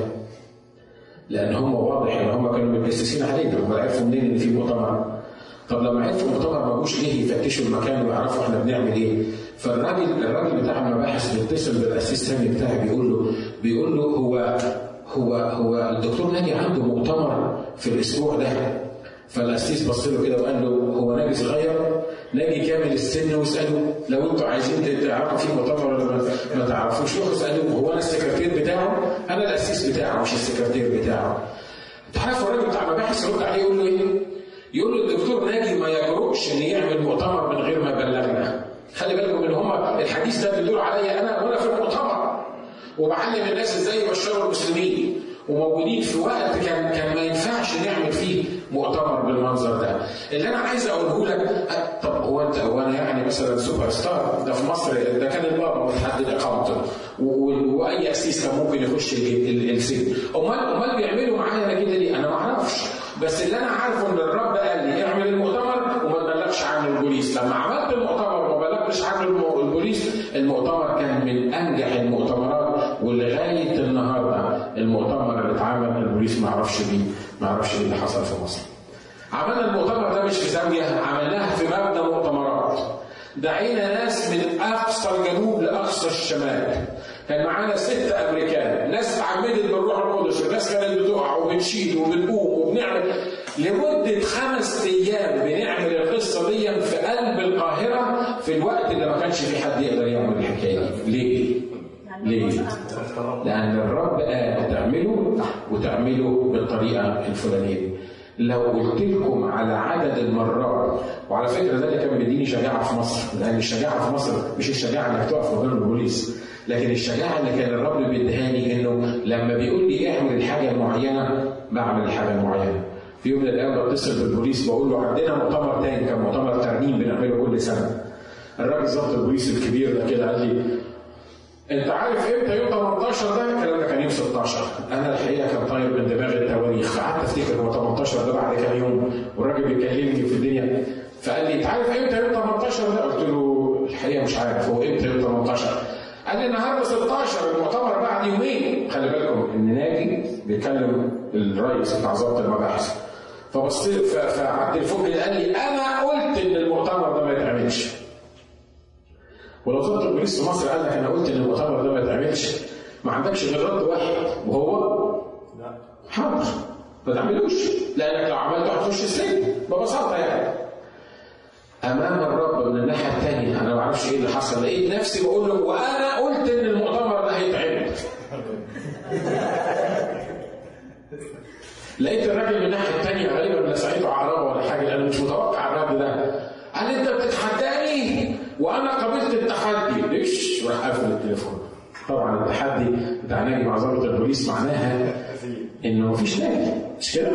لان هم واضح ان هم كانوا متجسسين علينا هم عرفوا منين ان في مؤتمر طب لما عرفوا المؤتمر ما جوش ليه يفتشوا المكان ويعرفوا احنا بنعمل ايه فالراجل الراجل بتاع المباحث بيتصل بالاسيس سامي بتاعي بيقول له بيقول له هو هو هو الدكتور ناجي عنده مؤتمر في الاسبوع ده فالاسيس بص له كده وقال له هو ناجي صغير ناجي كامل السن واساله لو انتوا عايزين تعرفوا في مؤتمر ولا ما تعرفوش روحوا اسالوه هو انا السكرتير بتاعه انا الاسيس بتاعه مش السكرتير بتاعه تعرفوا الراجل بتاع المباحث يرد عليه يقول له ايه؟ يقول له الدكتور ناجي ما يجرؤش ان يعمل مؤتمر من غير ما يبلغنا خلي بالكم ان هم الحديث ده بيدور عليا انا وانا في المؤتمر وبعلم الناس ازاي يبشروا المسلمين وموجودين في وقت كان كان ما ينفعش نعمل فيه مؤتمر بالمنظر ده اللي انا عايز اقوله لك طب هو انت هو انا يعني مثلا سوبر ستار ده في مصر ده كان البابا متحدد اقامته واي اسيس كان ممكن يخش السجن امال امال بيعملوا معايا كده ليه؟ انا ما اعرفش بس اللي انا عارفه ان الرب قال لي اعمل المؤتمر وما تبلغش عنه البوليس لما عملت المؤتمر وما بلغتش عنه البوليس المؤتمر كان من انجح المؤتمرات ولغايه النهارده المؤتمر اللي اتعمل البوليس ما يعرفش بيه ما يعرفش ايه اللي حصل في مصر. عملنا المؤتمر ده مش في زاويه عملناها في مبنى مؤتمرات. دعينا ناس من اقصى الجنوب لاقصى الشمال. كان معانا ست امريكان، ناس اتعمدت بالروح القدس، وناس كانت بتقع وبتشيل وبنقوم وبنعمل لمده خمس ايام بنعمل القصه دي في قلب القاهره في الوقت اللي ما كانش في حد يقدر يعمل الحكايه دي. ليه؟ ليه؟ لأن الرب قال تعملوا وتعملوا بالطريقة الفلانية. لو قلت لكم على عدد المرات وعلى فكره ده اللي كان بيديني شجاعه في مصر لان الشجاعه في مصر مش الشجاعه انك تقف قدام البوليس لكن الشجاعه اللي كان الرب بيديهاني انه لما بيقول لي اعمل الحاجه المعينه بعمل الحاجه المعينه في يوم من الايام بتصل بالبوليس بقول له عندنا مؤتمر تاني كان مؤتمر ترنيم بنعمله كل سنه الراجل ضابط البوليس الكبير ده كده قال لي انت عارف امتى يوم 18 ده؟ الكلام ده كان يوم 16 انا الحقيقه كان طاير من دماغي التواريخ فقعدت افتكر هو 18 ده بعد كام يوم والراجل بيكلمني في الدنيا فقال لي انت عارف امتى يوم 18 ده؟ قلت له الحقيقه مش عارف هو امتى يوم 18 قال لي النهارده 16 المؤتمر بعد يومين خلي بالكم ان ناجي بيكلم الرئيس بتاع ضابط المباحث فبصيت فعبد الفوق قال لي انا قلت ان المؤتمر ده ما يتعملش ولو ضابط البوليس في مصر قال لك انا قلت ان المؤتمر ده ما يتعملش ما عندكش غير رد واحد وهو لا حاضر ما تعملوش لانك لو عملته هتخش السجن ببساطه يعني امام الرب من الناحيه الثانيه انا ما اعرفش ايه اللي حصل لقيت نفسي بقول له وانا قلت ان المؤتمر ده هيتعمل لقيت الراجل من الناحيه الثانيه غالبا لسعيته عربه ولا حاجه لان مش متوقع الرد ده قال انت بتتحداني وانا قبلت التحدي ليش راح قافل التليفون طبعا التحدي بتاع ناجي مع ضابط البوليس معناها انه مفيش ناجي مش كده؟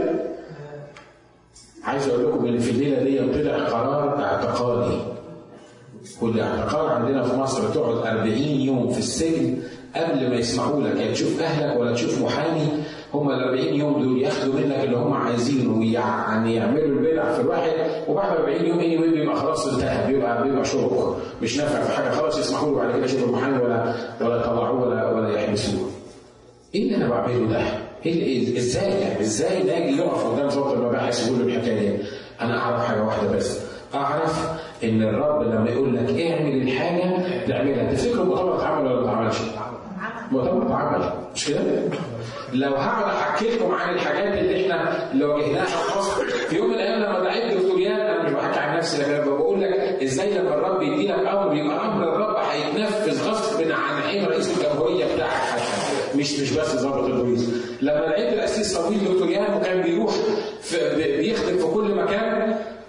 عايز اقول لكم ان في الليله دي طلع قرار اعتقالي كل اعتقال عندنا في مصر تقعد 40 يوم في السجن قبل ما يسمحوا لك يا تشوف اهلك ولا تشوف محامي هم ال 40 يوم دول ياخدوا منك اللي هم عايزينه ويعني يعملوا البدع في الواحد وبعد 40 يوم اني anyway بيبقى خلاص انتهى بيبقى بيبقى شرك مش نافع في حاجه خلاص يسمحوا له بعد كده يشوفوا المحامي ولا ولا يطلعوه ولا ولا يحبسوه. ايه اللي انا بعمله ده؟ إيه ازاي يعني ازاي ناجي يقف قدام ضابط المباحث يقول له الحكايه دي؟ انا اعرف حاجه واحده بس اعرف ان الرب لما يقول لك اعمل الحاجه تعملها تفتكر المؤتمر اتعمل ولا ما اتعملش؟ المؤتمر اتعمل مش كده؟ لو هقعد احكي لكم عن الحاجات اللي احنا اللي واجهناها في مصر في يوم من الايام لما دعيت دكتوريان انا مش بحكي عن نفسي لكن بقول لك ازاي لما الرب يدي لك امر يبقى امر الرب هيتنفذ غصب عن عين رئيس الجمهوريه بتاعك حتى مش مش بس ضابط البوليس لما لقيت الاسيس صمويل دكتوريان وكان بيروح في بيخدم في كل مكان وانا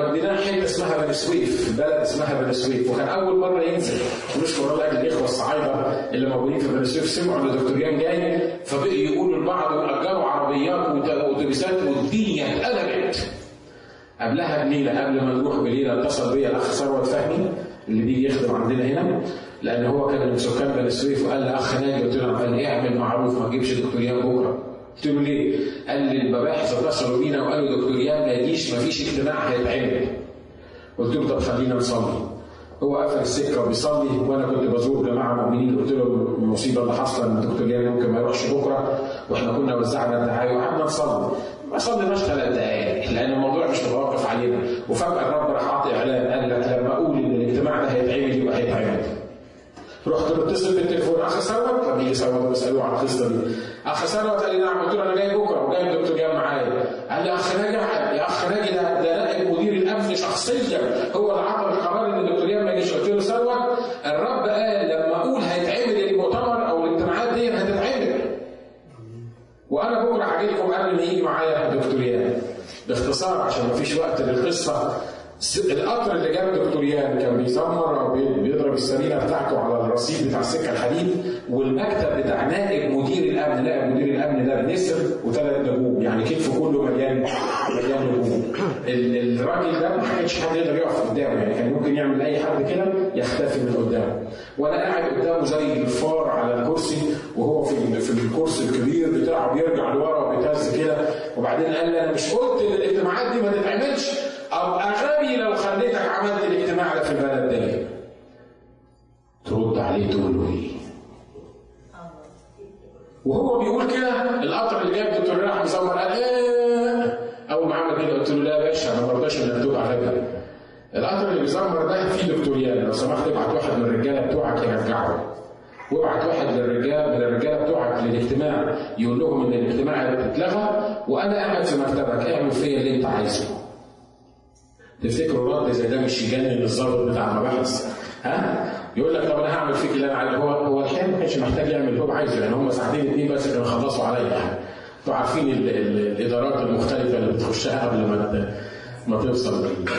وديناه حته اسمها بني سويف بلد اسمها بني سويف وكان اول مره ينزل ونشكر الله لاجل الاخوه الصعايده اللي موجودين في بني سويف سمعوا ان دكتور يان جاي فبقوا يقولوا لبعض واجروا عربيات واتوبيسات والدنيا اتقلبت قبلها بليله قبل ما نروح بليله اتصل بيا الاخ ثروت فهمي اللي بيجي يخدم عندنا هنا لان هو كان من سكان بني سويف وقال لي اخ ناجي قلت له قال لي اعمل معروف ما تجيبش دكتور يان بكره قلت له ليه؟ قال لي المباحث اتصلوا بينا وقالوا دكتور يان ما يجيش ما فيش اجتماع هيتعمل قلت له طب خلينا نصلي هو قفل السكه وبيصلي وانا كنت بزور جماعه مؤمنين قلت له المصيبه اللي حاصله ان الدكتور يان ممكن ما يروحش بكره واحنا كنا وزعنا الدعايه وقعدنا نصلي ما صليناش ثلاث دقائق لان الموضوع مش متوقف علينا وفجاه الرب راح عاطي اعلان قال لك لما اقول ان الاجتماع ده هيتعمل يبقى هيتعمل رحت متصل بالتليفون اخ ثروت طب يجي ثروت بسالوه على القصه دي اخ ثروت قال لي نعم قلت له انا جاي بكره وجاي الدكتور يان معايا قال لي اخ ناجي يا اخ ناجي ده ده نائب مدير الامن شخصيا هو اللي عطى القرار ان الدكتور يان ما يجيش قلت له ثروت الرب قال لما اقول هيتعمل المؤتمر او الاجتماعات دي هتتعمل وانا بكره هاجي لكم قبل ما يجي معايا الدكتور يان باختصار عشان ما فيش وقت للقصه القطر اللي جاب دكتور يان كان بيزمر او بيضرب السرينه بتاعته على الرصيف بتاع السكه الحديد والمكتب بتاع نائب مدير الامن نائب مدير الامن ده نسر وثلاث نجوم يعني كتفه كله مليان مليان نجوم الراجل ده ما كانش حد يقدر يقف قدامه يعني كان ممكن يعمل اي حد كده يختفي من قدامه وانا قاعد قدامه زي الفار على الكرسي وهو في في الكرسي الكبير بتاعه بيرجع لورا وبيتهز كده وبعدين قال لي انا مش قلت ان الاجتماعات دي ما تتعملش ابقى غبي لو خليتك عملت الاجتماع ده في البلد ده ترد عليه تقول له ايه؟ وهو بيقول كده القطر اللي جاب دكتور راح مصور قال ايه اول ما عمل كده قلت له لا يا باشا انا ما برضاش انك تقول على كده القطر اللي بيزمر ده فيه دكتوريان لو سمحت ابعت واحد من الرجاله بتوعك يرجعه وابعت واحد للرجال من الرجاله بتوعك للاجتماع يقول لهم ان الاجتماع اتلغى وانا قاعد في مكتبك اعمل فيا اللي انت عايزه تفتكروا رد زي ده مش يجنن الظابط بتاع المباحث ها يقول لك طب انا هعمل فيك اللي انا عايزه هو هو الحقيقه ما كانش محتاج يعمل اللي هو عايزه يعني هم ساعتين اتنين بس كانوا خلصوا عليا يعني انتوا عارفين ال ال الادارات المختلفه اللي بتخشها قبل ما ما توصل بال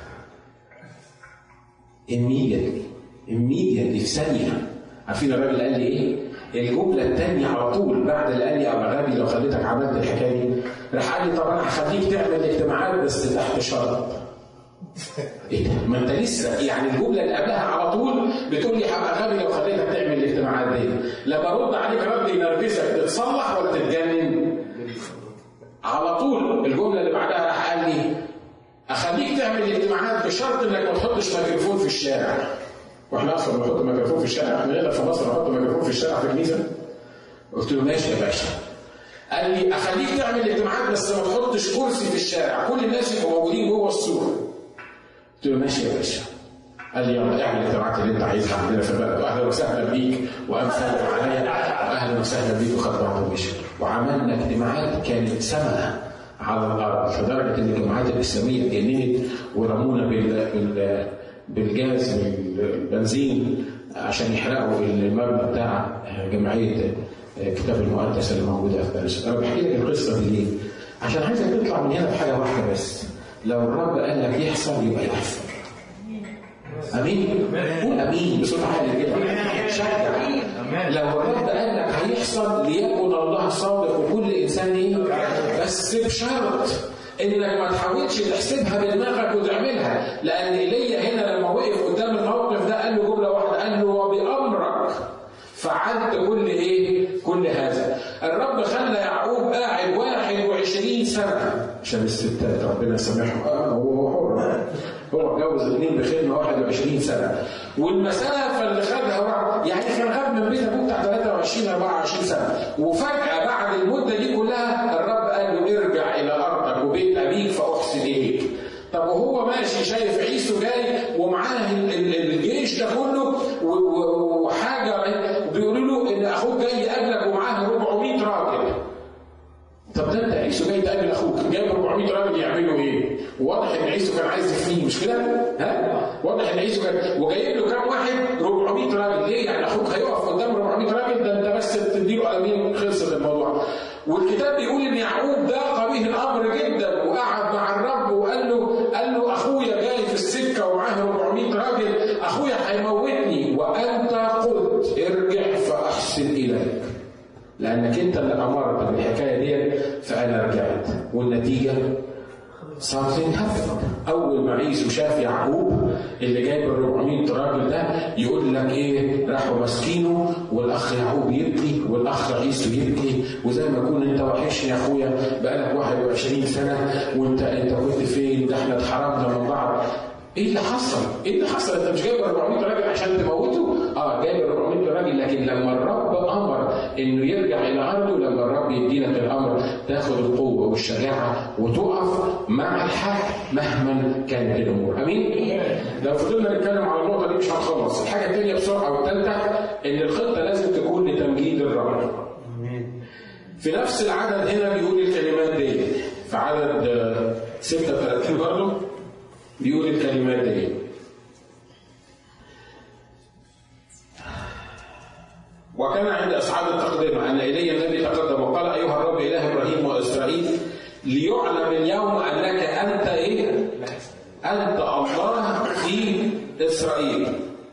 immediately immediately في ثانيه عارفين الراجل قال لي ايه؟ الجمله الثانيه على طول بعد اللي قال لي ابقى غبي لو خليتك عملت الحكايه دي راح قال لي طب انا هخليك تعمل اجتماعات بس تحت شرط ايه ده؟ ما انت لسه يعني الجمله اللي قبلها على طول بتقول لي هبقى غبي لو خليتك تعمل الاجتماعات دي لما ارد عليك رد ينرفزك تتصلح ولا تتجنن؟ على طول الجمله اللي بعدها راح قال لي اخليك تعمل الاجتماعات بشرط انك ما تحطش ميكروفون في الشارع واحنا اصلا بنحط ميكروفون في الشارع احنا نقدر في مصر نحط ميكروفون في الشارع في الكنيسه قلت له ماشي يا باشا قال لي اخليك تعمل اجتماعات بس ما تحطش كرسي في الشارع كل الناس يبقوا موجودين جوه الصوره قلت له ماشي يا باشا قال لي يلا اعمل الاجتماعات اللي انت عايزها عندنا في البلد واهلا وسهلا بيك وقام سلم عليا واهلا وسهلا بيك وخد بعضه ومشي وعملنا اجتماعات كانت سمنه على الارض لدرجه ان الجماعات الاسلاميه اتجننت ورمونا بال بال بالجاز بالبنزين عشان يحرقوا المبنى بتاع جمعيه الكتاب المقدس اللي موجوده في باريس. انا بحكي لك القصه دي ليه؟ عشان عايزك تطلع من هنا بحاجه واحده بس. لو الرب قال لك يحصل يبقى يحصل. امين؟ قول امين بصوت عالي كده. شجع. لو الرب قال لك هيحصل ليكن الله صادق وكل انسان ايه؟ بس بشرط انك ما تحاولش تحسبها بدماغك وتعملها لان ايليا هنا لما وقف قدام الموقف ده قال له جمله واحده قال له وبامرك فعلت كل ايه؟ كل هذا. الرب خلى يعقوب قاعد 21 سنه عشان الستات ربنا يسامحهم اه هو حر هو اتجوز اثنين بخدمه 21 سنه والمسافه اللي خدها يعني كان غاب من بيت ابوه بتاع 23 24 سنه وفجاه بعد المده دي كلها الرب قال له ارجع الى ارضك وبيت ابيك فاحسن اليك. طب وهو ماشي شايف عيسو جاي ومعاه الجيش ده كله وحاجه بيقولوا له ان اخوك جاي يقابلك ومعاه 400 راجل. طب ده انت عيسو جاي تقابل اخوك جايب 400 راجل يعملوا ايه؟ واضح ان عيسو كان عايز يفنيه مش كده؟ ها؟ واضح ان عيسو كان وجايب له كام واحد؟ 400 راجل ليه؟ يعني اخوك هيقف قدام 400 راجل ده انت بس تديله قلمين خلصت الموضوع. والكتاب بيقول ان يعقوب ضاق به الامر جدا وقعد مع الرب وقال له قال له اخويا النتيجه صارت تنهفت اول ما عيسو شاف يعقوب اللي جايب ال 400 راجل ده يقول لك ايه راحوا ماسكينه والاخ يعقوب يبكي والاخ عيسو يبكي وزي ما يكون انت وحشني يا اخويا بقالك 21 سنه وانت انت كنت فين ده احنا اتحرمنا من بعض ايه اللي حصل؟ ايه اللي حصل؟ انت مش جايب 400 راجل عشان تموته؟ اه جايب 400 راجل لكن لما الرب امر انه يرجع الى ارضه لما الرب يديلك الامر تاخد القوه والشجاعه وتقف مع الحق مهما كانت الامور، امين؟ لو فضلنا نتكلم على النقطه دي مش هنخلص، الحاجه الثانيه بسرعه والثالثه ان الخطه لازم تكون لتمجيد الرب. في نفس العدد هنا بيقول الكلمات دي في عدد 36 برضه بيقول الكلمات دي وكان عند اصحاب التقديم ان ايليا النبي تقدم وقال ايها الرب اله ابراهيم واسرائيل ليعلم اليوم انك انت ايه؟ انت الله في اسرائيل.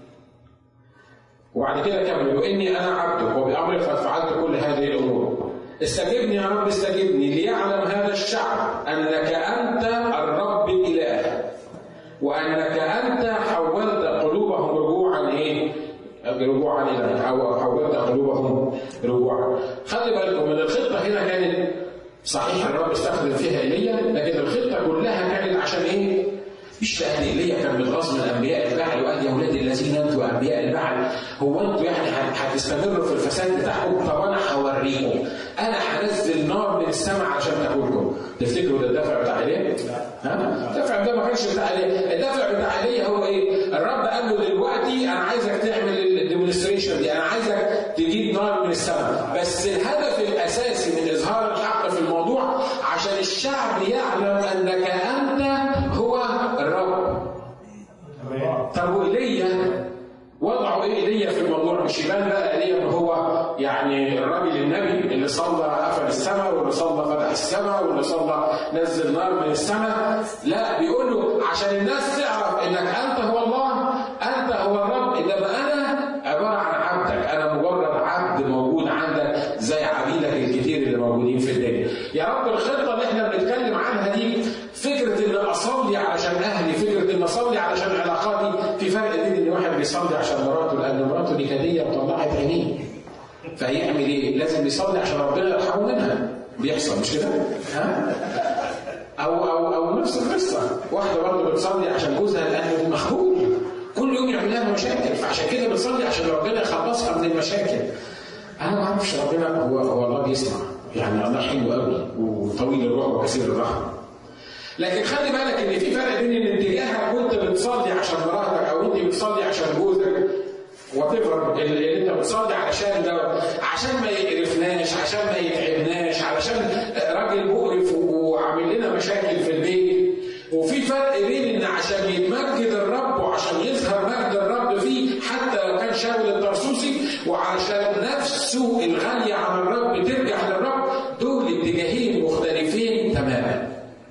وبعد كده كمل واني انا عبدك وبامرك قد فعلت كل هذه الامور. استجبني يا رب استجبني ليعلم هذا الشعب انك انت الرب الاله وانك انت حولت قلوبهم رجوعا ايه؟ رجوعا الى حولت قلوبهم رجوعا. خلي بالكم ان الخطه هنا كانت صحيح الرب استخدم فيها ايليا لكن الخطه كلها كانت عشان ايه؟ مش لان ايليا كان متغاظ من انبياء البعل وقال يا اولاد الذين انتوا انبياء البعل هو انتوا يعني هتستمروا في الفساد بتاعكم طب انا هوريكم انا هنزل نار من السماء عشان تاكلكم تفتكروا ده الدفع بتاع ايليا؟ ها؟ الدفع ده ما كانش بتاع ايليا الدفع بتاع ايليا هو ايه؟ الرب قال له دلوقتي انا عايزك تعمل الديمونستريشن دي انا عايزك تجيب نار من السماء بس الهدف الاساسي من اظهار الحق في الموضوع عشان الشعب يعلم انك انت هو الرب طب وايليا وضعوا ايه ايليا في الموضوع مش يبان بقى ايليا ان هو يعني الراجل النبي اللي صلى قفل السماء واللي صلى فتح السماء واللي صلى نزل نار من السماء لا بيقول له عشان الناس تعرف انك انت هو الله انت هو الرب انما انا عباره عن عبدك انا مجرد عبد موجود عندك زي عبيدك الكتير اللي موجودين في الدنيا يا رب الخطه اللي احنا بنتكلم عنها دي فكره ان اصلي علشان اهلي فكره ان اصلي علشان علاقاتي في فرق بين ان واحد بيصلي عشان مراته لان مراته دي هديه وطلعت عينيه فهيعمل ايه؟ لازم يصلي عشان ربنا يرحمه منها بيحصل مش كده؟ ها؟ او او او نفس القصه واحده برضه بتصلي عشان جوزها لانه مخبول كل يوم يعمل لها مشاكل فعشان كده بتصلي عشان ربنا يخلصها من المشاكل انا ما اعرفش ربنا هو هو الله بيسمع يعني الله حلو قوي وطويل الروح وكثير الرحمه لكن خلي بالك ان في فرق بين ان اتجاهك وانت بتصلي عشان مراتك او انت بتصلي عشان جوزك وات اللي انت بتصلي علشان ده عشان ما يقرفناش عشان ما يتعبناش علشان راجل مقرف وعامل لنا مشاكل في البيت وفي فرق بين ان عشان يتمجد الرب وعشان يظهر مجد الرب فيه حتى لو كان شاول الطرسوسي وعشان نفسه الغالية على الرب ترجع للرب دول اتجاهين مختلفين تماما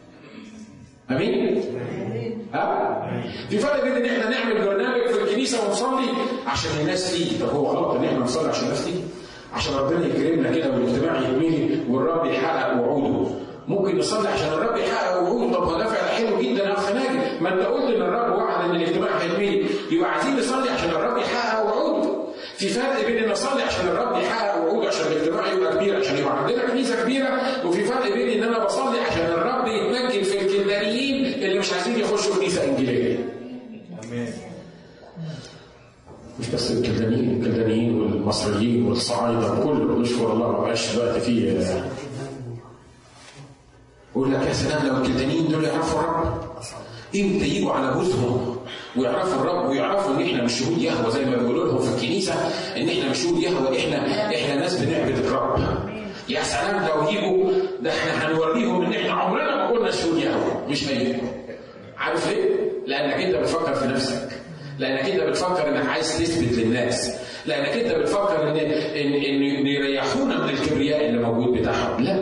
امين؟ ها؟ في فرق بين ان احنا نعمل برنامج في الكنيسه ونصلي عشان الناس تيجي، طب هو غلط ان احنا نصلي عشان الناس تيجي؟ عشان ربنا يكرمنا كده والاجتماع يتملي والرب يحقق وعوده. ممكن نصلي عشان الرب يحقق وعوده، طب ما ده فعل حلو جدا يا اخ ناجي، ما انت قلت ان الرب وعد ان الاجتماع هيتملي، يبقى عايزين نصلي عشان الرب يحقق وعوده. في فرق بين ان اصلي عشان الرب يحقق وعوده عشان الاجتماع يبقى كبير عشان يبقى عندنا كنيسه كبيره وفي فرق بين ان انا بصلي عشان الرب يتمجد في الكلدانيين اللي مش عايزين يخشوا كنيسه انجيليه. امين. مش بس الكلدانيين الكلدانيين والمصريين والصعايده كله نشكر الله ما بقاش دلوقتي فيه يقول لك يا سلام لو الكلدانيين دول يعرفوا الرب امتى يجوا على جوزهم ويعرفوا الرب ويعرفوا ان احنا مش شهود يهوه زي ما بيقولوا لهم في الكنيسه ان احنا مش شهود يهوه احنا احنا ناس بنعبد الرب. يا سلام لو يجوا ده احنا هنوريهم ان احنا عمرنا ما كنا شهود يهوه مش هيجوا. عارف ليه؟ لانك انت بتفكر في نفسك. لانك انت بتفكر انك عايز تثبت للناس. لانك انت بتفكر ان ان ان يريحونا من الكبرياء اللي موجود بتاعهم. لا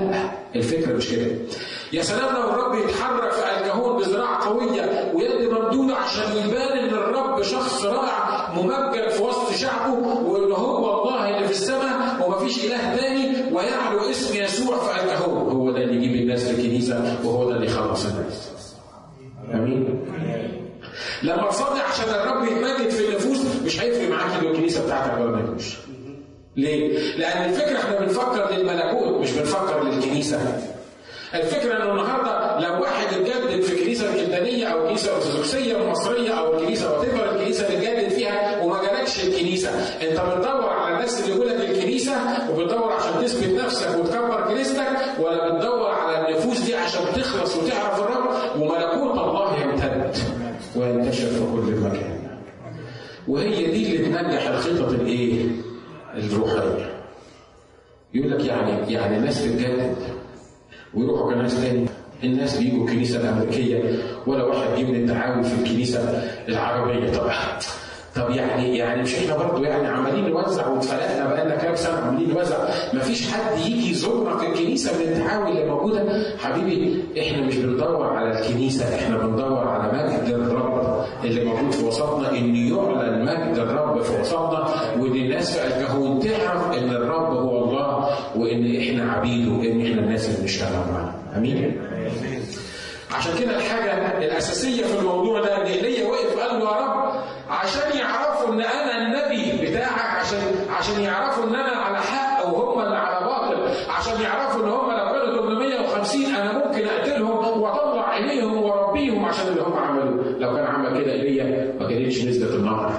الفكره مش كده يا سلام لو الرب يتحرك في الكهون بذراع قويه ويد ممدوده عشان يبان ان الرب شخص رائع ممجد في وسط شعبه وان هو الله اللي في السماء ومفيش اله تاني ويعلو اسم يسوع في الكهون هو ده اللي يجيب الناس للكنيسه وهو ده اللي يخلص الناس امين لما تصلي عشان الرب يتمجد في النفوس مش هيفرق معاك لو الكنيسه بتاعتك ولا ما يجوش ليه؟ لأن الفكرة احنا بنفكر للملكوت مش بنفكر للكنيسة. الفكرة انه النهارده لو واحد اتجدد في كنيسة كلدانية أو كنيسة أرثوذكسية مصرية أو الكنيسة وات الكنيسة اللي اتجدد فيها وما جالكش الكنيسة، أنت بتدور على الناس اللي جولك الكنيسة وبتدور عشان تثبت نفسك وتكبر كنيستك ولا بتدور على النفوس دي عشان تخلص وتعرف الرب وملكوت الله يمتد وينتشر في كل مكان. وهي دي اللي تنجح الخطط الايه؟ الروحية يقول لك يعني يعني الناس تتجدد ويروحوا كنايس تاني الناس بيجوا الكنيسة الأمريكية ولا واحد جه من التعاون في الكنيسة العربية طب طب يعني يعني مش احنا برضه يعني عمالين نوزع واتفلقنا بقالنا كام سنه عمالين نوزع مفيش حد يجي يزورنا في الكنيسه من التعاون اللي موجوده حبيبي احنا مش بندور على الكنيسه احنا بندور على مجد الرب اللي موجود في وسطنا ان يعلن مجد الرب في وسطنا وان الناس في الكهون تعرف ان الرب هو الله وان احنا عبيده وان احنا الناس اللي بنشتغل معاه امين عشان كده الحاجة الأساسية في الموضوع ده إن إيليا وقف قال له يا رب عشان يعرفوا إن أنا النبي بتاعك عشان عشان يعرفوا إن أنا على حق وهم اللي على باطل عشان يعرفوا إن هم لو كانوا 850 أنا ممكن أقتلهم وأطلع عينيهم وأربيهم عشان اللي هم عملوه لو كان عمل كده إيليا ما كانتش نزلت النار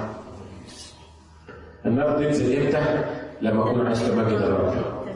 النار تنزل إمتى؟ لما أكون عايز تمجد الرب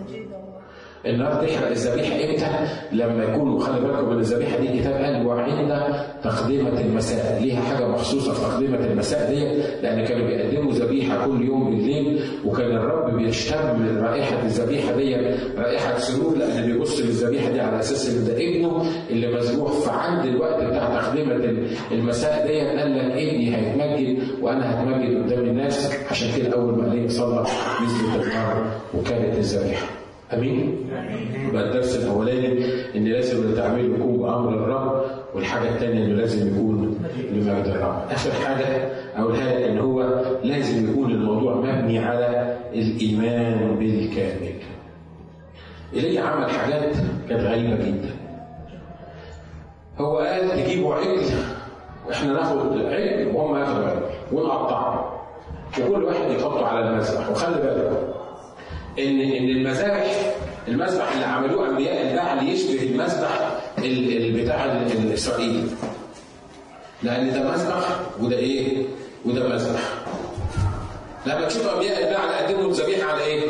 النار تحرق الذبيحه امتى؟ لما يكون وخلي بالكم من الذبيحه دي الكتاب قال وعند تقدمه المساء، ليها حاجه مخصوصه في تقدمه المساء دي لان كانوا بيقدموا ذبيحه كل يوم بالليل وكان الرب بيشتم من رائحه الذبيحه دي رائحه سرور لان بيبص للذبيحه دي على اساس ان ده ابنه اللي مذبوح فعند الوقت بتاع تقدمه المساء دي قال لك ابني هيتمجد وانا هتمجد قدام الناس عشان كده اول ما عليه صلى نزلت النار وكانت الذبيحه. امين؟ يبقى الدرس الاولاني ان لازم اللي تعمله يكون بامر الرب والحاجه الثانيه انه لازم يكون لمجد الرب. اخر حاجه اقولها لك ان هو لازم يكون الموضوع مبني على الايمان بالكامل. ايليا عمل حاجات كانت غريبه جدا. هو قال تجيبوا عجل واحنا ناخد عجل وهم ياخدوا عجل ونقطعه وكل واحد يحطه على المذبح وخلي بالك ان ان المذابح المذبح اللي عملوه انبياء البعل يشبه المذبح بتاع الاسرائيلي لان ده مذبح وده ايه؟ وده مذبح لما تشوف انبياء البعل قدموا الذبيحه على ايه؟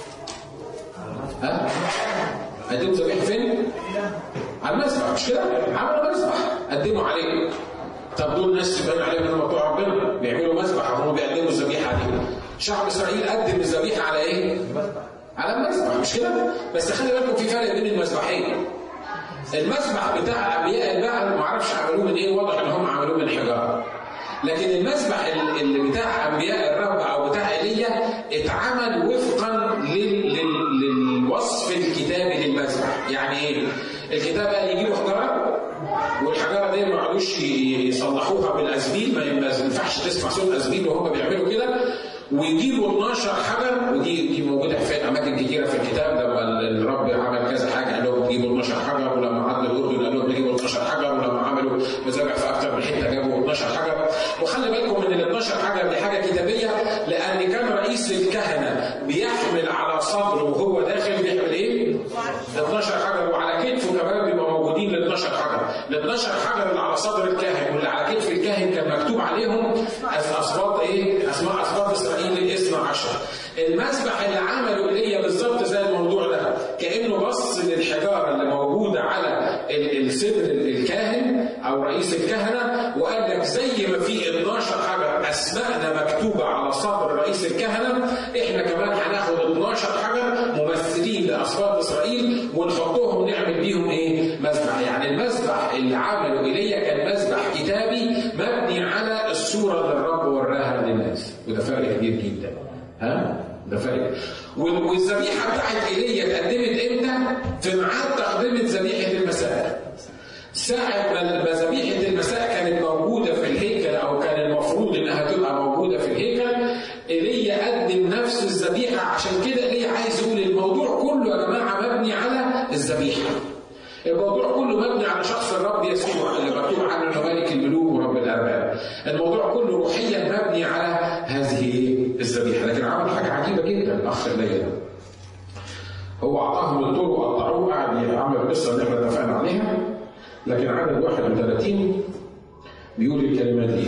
ها؟ قدموا الذبيحه فين؟ على المذبح مش كده؟ عملوا مذبح قدموا عليه طب دول ناس باين عليهم انهم بتوع ربنا بيعملوا مذبح وهم بيقدموا الذبيحه دي شعب اسرائيل قدم الذبيحه على ايه؟ على المذبح مش كده؟ بس خلي بالكم في فرق بين المذبحين. المذبح بتاع انبياء البعل ما اعرفش عملوه من ايه واضح ان هم عملوه من حجاره. لكن المذبح اللي بتاع انبياء الرب او بتاع ايليا اتعمل وفقا لل... لل... للوصف الكتابي للمذبح، يعني ايه؟ الكتاب قال يجيبوا حجاره والحجاره دي ما يقعدوش يصلحوها بالازبيل ما ينفعش تسمع صوت ازبيل وهم بيعملوا كده ويجيبوا 12 حجر ودي دي موجوده في اماكن كثيره في الكتاب لما الرب عمل كذا حاجه قال لهم تجيبوا 12 حجر ولما عدوا الاردن قال لهم تجيبوا 12 حجر ولما عملوا مذابح في اكثر من حته جابوا 12 حجر وخلي بالكم من ال 12 حجر دي حاجه كتابيه لان كان رئيس الكهنه بيحمل على صدره وهو داخل بيحمل ايه؟ 12 حجر وعلى كتفه كمان بيبقى موجودين ال 12 حجر ال 12 حجر اللي على صدر الكاهن واللي على كتف الكاهن كان مكتوب عليهم اسباط ايه؟ اسماء اسباط اسرائيل الاثنى عشر. المسبح اللي عمله ايليا بالظبط زي الموضوع ده كانه بص للحجاره اللي موجوده على الصدر الكاهن او رئيس الكهنه وقال لك زي ما في 12 حجر اسماءنا مكتوبه على صدر رئيس الكهنه احنا كمان هناخد 12 حجر ممثلين لاسباط اسرائيل ونحطهم ونعمل بيهم ايه؟ مذبح، يعني المذبح اللي عمله ايليا كان مذبح كتابي مبني على الصوره اللي الرب وراها للناس، وده فرق كبير جدا. ها؟ ده فرق. والذبيحه بتاعت ايليا اتقدمت امتى؟ في ميعاد تقديم ذبيحه المساء. ساعة ما ذبيحة المساء كانت موجودة في الهيكل أو كان المفروض إنها تبقى موجودة في الهيكل إيليا قدم نفس الذبيحة عشان كده إيليا عايز يقول الموضوع كله يا جماعة مبني على الذبيحة. الموضوع كله مبني على شخص الرب يسوع اللي مكتوب عنه انه ملك الملوك ورب الارباب. الموضوع كله روحيا مبني على هذه الذبيحه، لكن عمل حاجه عجيبه جدا الاخ الليل هو اعطاهم الطرق وقطعوه قعد يعمل القصه اللي احنا اتفقنا عليها لكن عدد 31 بيقول الكلمات دي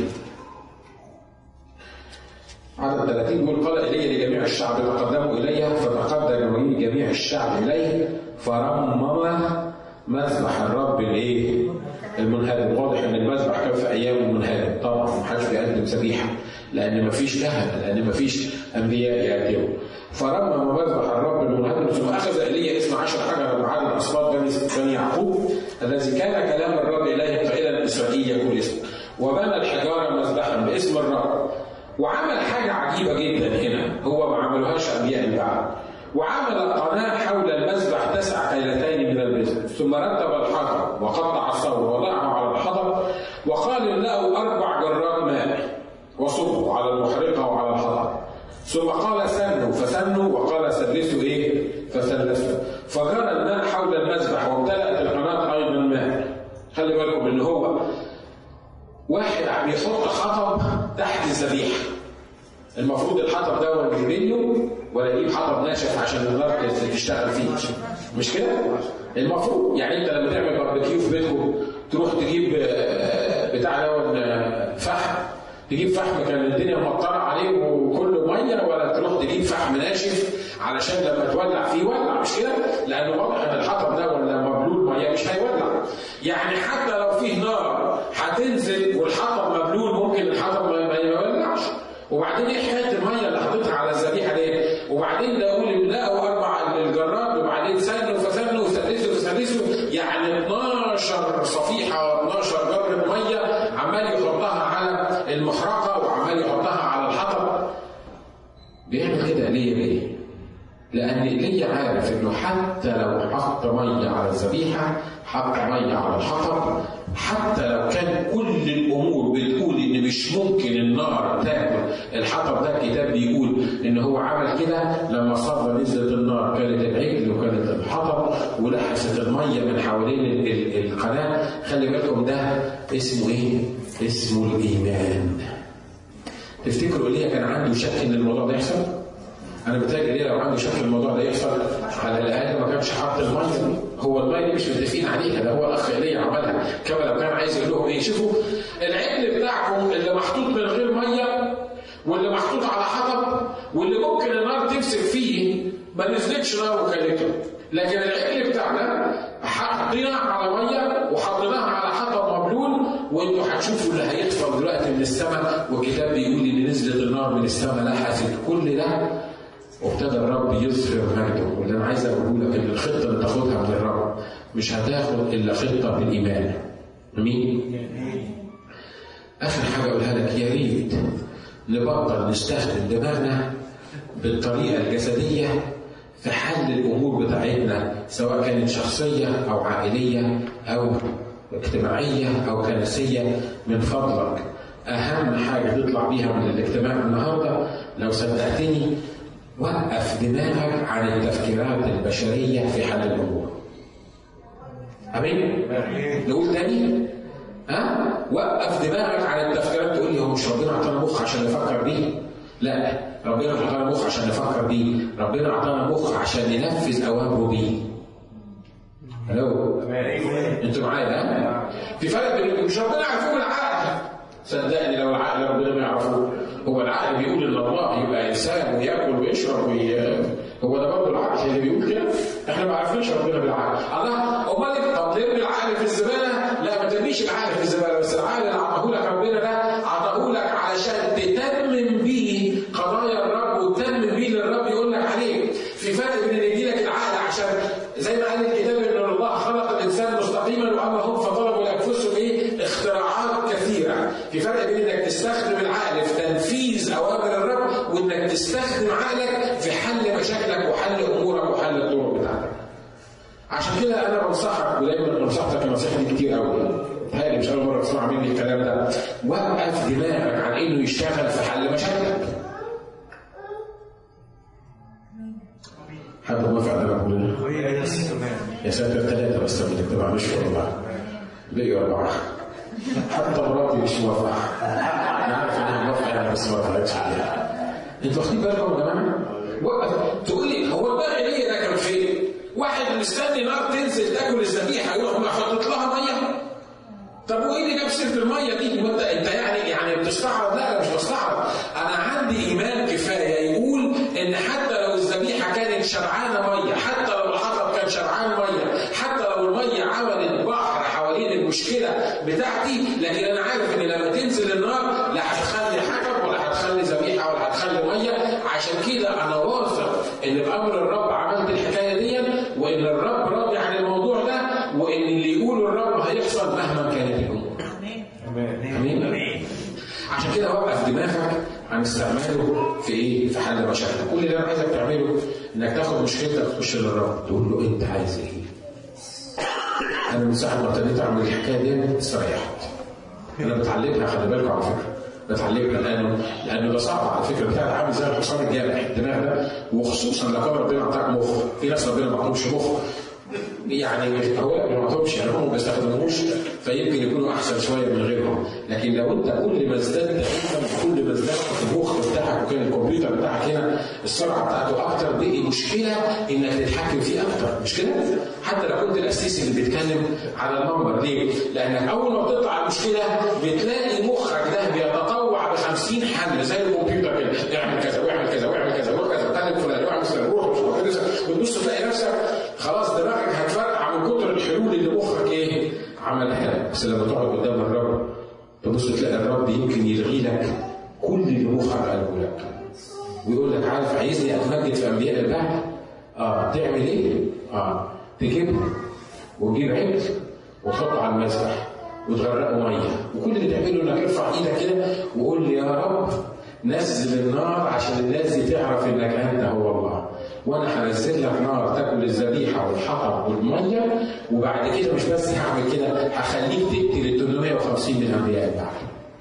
عدد 30 بيقول قال إلي لجميع الشعب تقدموا إلي فتقدم جميع الشعب إليه فرمم مذبح الرب الايه؟ المنهدم، واضح ان المذبح كان في ايام المنهدم، طبعا ما حدش بيقدم ذبيحه لان ما فيش كهنه، لان ما فيش انبياء يقدموا. فرمم مذبح الرب المنهدم ثم اخذ ايليا اسم عشر حجرا بعدد اصوات بني بني يعقوب الذي كان كلام الرب اليه قائلا اسرائيل يقول اسمه. وبنى الحجاره مذبحا باسم الرب. وعمل حاجه عجيبه جدا هنا هو ما عملوهاش انبياء البعث. وعمل قناة حول المذبح تسع كيلتين من البزر ثم رتب الحجر وقطع الثور وضعه على الحطب وقال له أربع جرات ماء وصبوا على المحرقة وعلى الحطب ثم قال سنوا فسنوا وقال سلسوا ايه؟ فسلسوا فجرى الماء حول المذبح وامتلأت القناة أيضا ماء خلي بالكم إن هو واحد عم يحط حطب تحت الذبيحة المفروض الحطب ده هو له ولا يجيب حطب ناشف عشان النار تشتغل فيه مش كده؟ المفروض يعني انت لما تعمل باربيكيو في بيتكم تروح تجيب بتاع ده فحم تجيب فحم كان الدنيا مطرة عليه وكله ميه ولا تروح تجيب فحم ناشف علشان لما تولع فيه ولع مش كده؟ لانه واضح ان الحطب ده ولا مبلول ميه مش هيولع. يعني حتى لو فيه نار هتنزل والحطب مبلول ممكن الحطب ما يولعش. وبعدين ايه حكايه الميه اللي حاططها على الذبيحه دي؟ وبعدين ده يقول لقوا اربع الجراد وبعدين سنوا فسنوا وسدسوا فسدسوا يعني 12 صفيحه 12 جره ميه عمال يحطها على المحرقه وعمال يحطها على الحطب بيعمل كده ليه ليه؟ لأن ليه عارف إنه حتى لو حط مية على الذبيحة حط مية على الحطب حتى لو كان كل الامور بتقول ان مش ممكن النار تاكل الحطب ده الكتاب بيقول ان هو عمل كده لما صب نزلت النار كانت العجل وكانت الحطب ولحست الميه من حوالين القناه خلي بالكم ده اسمه ايه؟ اسمه الايمان تفتكروا ايليا كان عنده شك ان الموضوع ده يحصل؟ انا بتهيألي ليه لو عنده شك الموضوع ده يحصل على الاقل ما كانش حاطط الميه هو الميه دي مش متفقين عليها ده هو الاخ ايليا عملها كما لو كان عايز يقول لهم ايه شوفوا العجل بتاعكم اللي محطوط من غير ميه واللي محطوط على حطب واللي ممكن النار تمسك فيه ما نزلتش نار وكلته لكن العجل بتاعنا حطيناه على ميه وحطيناها على حطب مبلول وانتوا هتشوفوا اللي هيطفى دلوقتي من السماء والكتاب بيقول ان نزلت النار من السماء لحست كل ده وابتدى الرب يظهر مجده واللي انا عايز اقوله لك ان الخطه اللي تاخدها من الرب مش هتاخد الا خطه بالايمان امين اخر حاجه اقولها لك يا ريت نبطل نستخدم دماغنا بالطريقه الجسديه في حل الامور بتاعتنا سواء كانت شخصيه او عائليه او اجتماعيه او كنسيه من فضلك اهم حاجه تطلع بيها من الاجتماع النهارده لو صدقتني وقف دماغك عن التفكيرات البشرية في حل الأمور. أمين؟ نقول تاني؟ ها؟ وقف دماغك عن التفكيرات تقول لي هو مش ربنا أعطانا مخ عشان نفكر بيه؟ لا ربنا أعطانا مخ عشان نفكر بيه، ربنا أعطانا مخ عشان ننفذ أوامره بيه. الو انتوا معايا ها؟ في فرق بين مش ربنا عارفوه العقل صدقني لو العقل ربنا ما يعرفوه هو العقل بيقول ان الله يبقى انسان وياكل ويشرب وي... هو ده برضه العقل اللي بيقول كده احنا ما عرفناش ربنا بالعقل الله امال طب ترمي العقل في الزباله لا ما ترميش العقل في الزباله بس العقل اللي عطاه لك ربنا ده عطاه لك علشان تتمم بيه قضايا الرب وتتمم بيه اللي الرب يقول لك عليه في فرق بين ان يديلك العقل عشان زي ما قال الكتاب ان الله خلق الانسان مستقيما واما هم فطلبوا لانفسهم ايه اختراعات كثيره في فرق بين انك تستخدم العقل في تنفيذ اوامر الرب وانك تستخدم عقلك في حل مشاكلك عشان كده انا بنصحك ودايما نصحتك النصيحه دي كتير قوي هاي مش اول مره تسمع مني الكلام ده وقف دماغك عن انه يشتغل في حل مشاكلك حد موافق على كلنا؟ يا ساتر ثلاثة بس اللي تبع مش والله بقيوا أربعة حتى مراتي مش موافقة أنا عارف إنها موافقة يعني بس ما رفعتش عليها أنتوا واخدين بالكم يا جماعة؟ وقف تقول لي هو الباقي ليه ده كان فين؟ واحد مستني نار تنزل تاكل الذبيحة يروح حاطط لها مية طب وايه اللي جاب سيره الميه دي؟ وانت انت يعني يعني بتستعرض؟ لا انا مش بستعرض، انا عندي ايمان كفايه يقول ان حتى لو الذبيحه كانت شرعانه ميه، حتى لو الحطب كان شرعان ميه، حتى لو الميه عملت بحر حوالين المشكله بتاعتي، لكن انا عارف ان لما تنزل النار لا هتخلي حطب ولا هتخلي ذبيحه ولا هتخلي ميه، عشان كده انا واثق ان بامر الرب عملت الحكايه دي وان الرب راضي عن الموضوع ده وان اللي يقوله الرب هيحصل مهما كانت الامور. امين امين عشان كده وقف دماغك عن استعماله في ايه؟ في حل مشاكلك، كل اللي انا عايزك تعمله انك تاخد مشكلتك تخش للرب تقول له انت عايز ايه؟ انا من ساعه ما ابتديت اعمل الحكايه دي استريحت. انا بتعلمها خلي بالكم على فكره. بتعلمها لانه لانه ده صعب على فكره بتاع عامل زي الحصان الجامح الدماغ ده وخصوصا لو كان ربنا اعطاك مخ، في ناس ربنا ما عطوش مخ يعني هو ما عطوهمش يعني هم ما بيستخدموش فيمكن يكونوا احسن شويه من غيرهم لكن لو انت كل ما ازددت علما كل ما ازددت المخ بتاعك وكان الكمبيوتر بتاعك هنا السرعه بتاعته اكتر بقي مشكله انك تتحكم فيه اكتر مش كده؟ حتى لو كنت الاسيسي اللي بيتكلم على المنبر ليه؟ لانك اول ما بتطلع المشكله بتلاقي مخك ده بيتطوع ب 50 حل زي الكمبيوتر كده اعمل كذا واعمل كذا واعمل كذا واعمل كذا كلم فلان واعمل فلان روح مش وتبص تلاقي نفسك خلاص دماغك هتفرقع من كتر الحلول اللي مخك ايه؟ عملها لك بس لما تقعد قدام الرب تبص تلاقي الرب يمكن يلغي لك كل اللي مخك قاله لك ويقول لك عارف عايزني اتمجد في انبياء البعث؟ اه تعمل ايه؟ اه تجيبها وتجيب عجل وتحطه على المسبح وتغرقه ميه وكل اللي تعمله انك ارفع ايدك كده وقول لي يا رب نزل النار عشان الناس دي تعرف انك انت هو الله وانا هنزل لك نار تاكل الذبيحه والحطب والميه وبعد كده مش بس هعمل كده هخليك تقتل ال 850 من انبياء البعث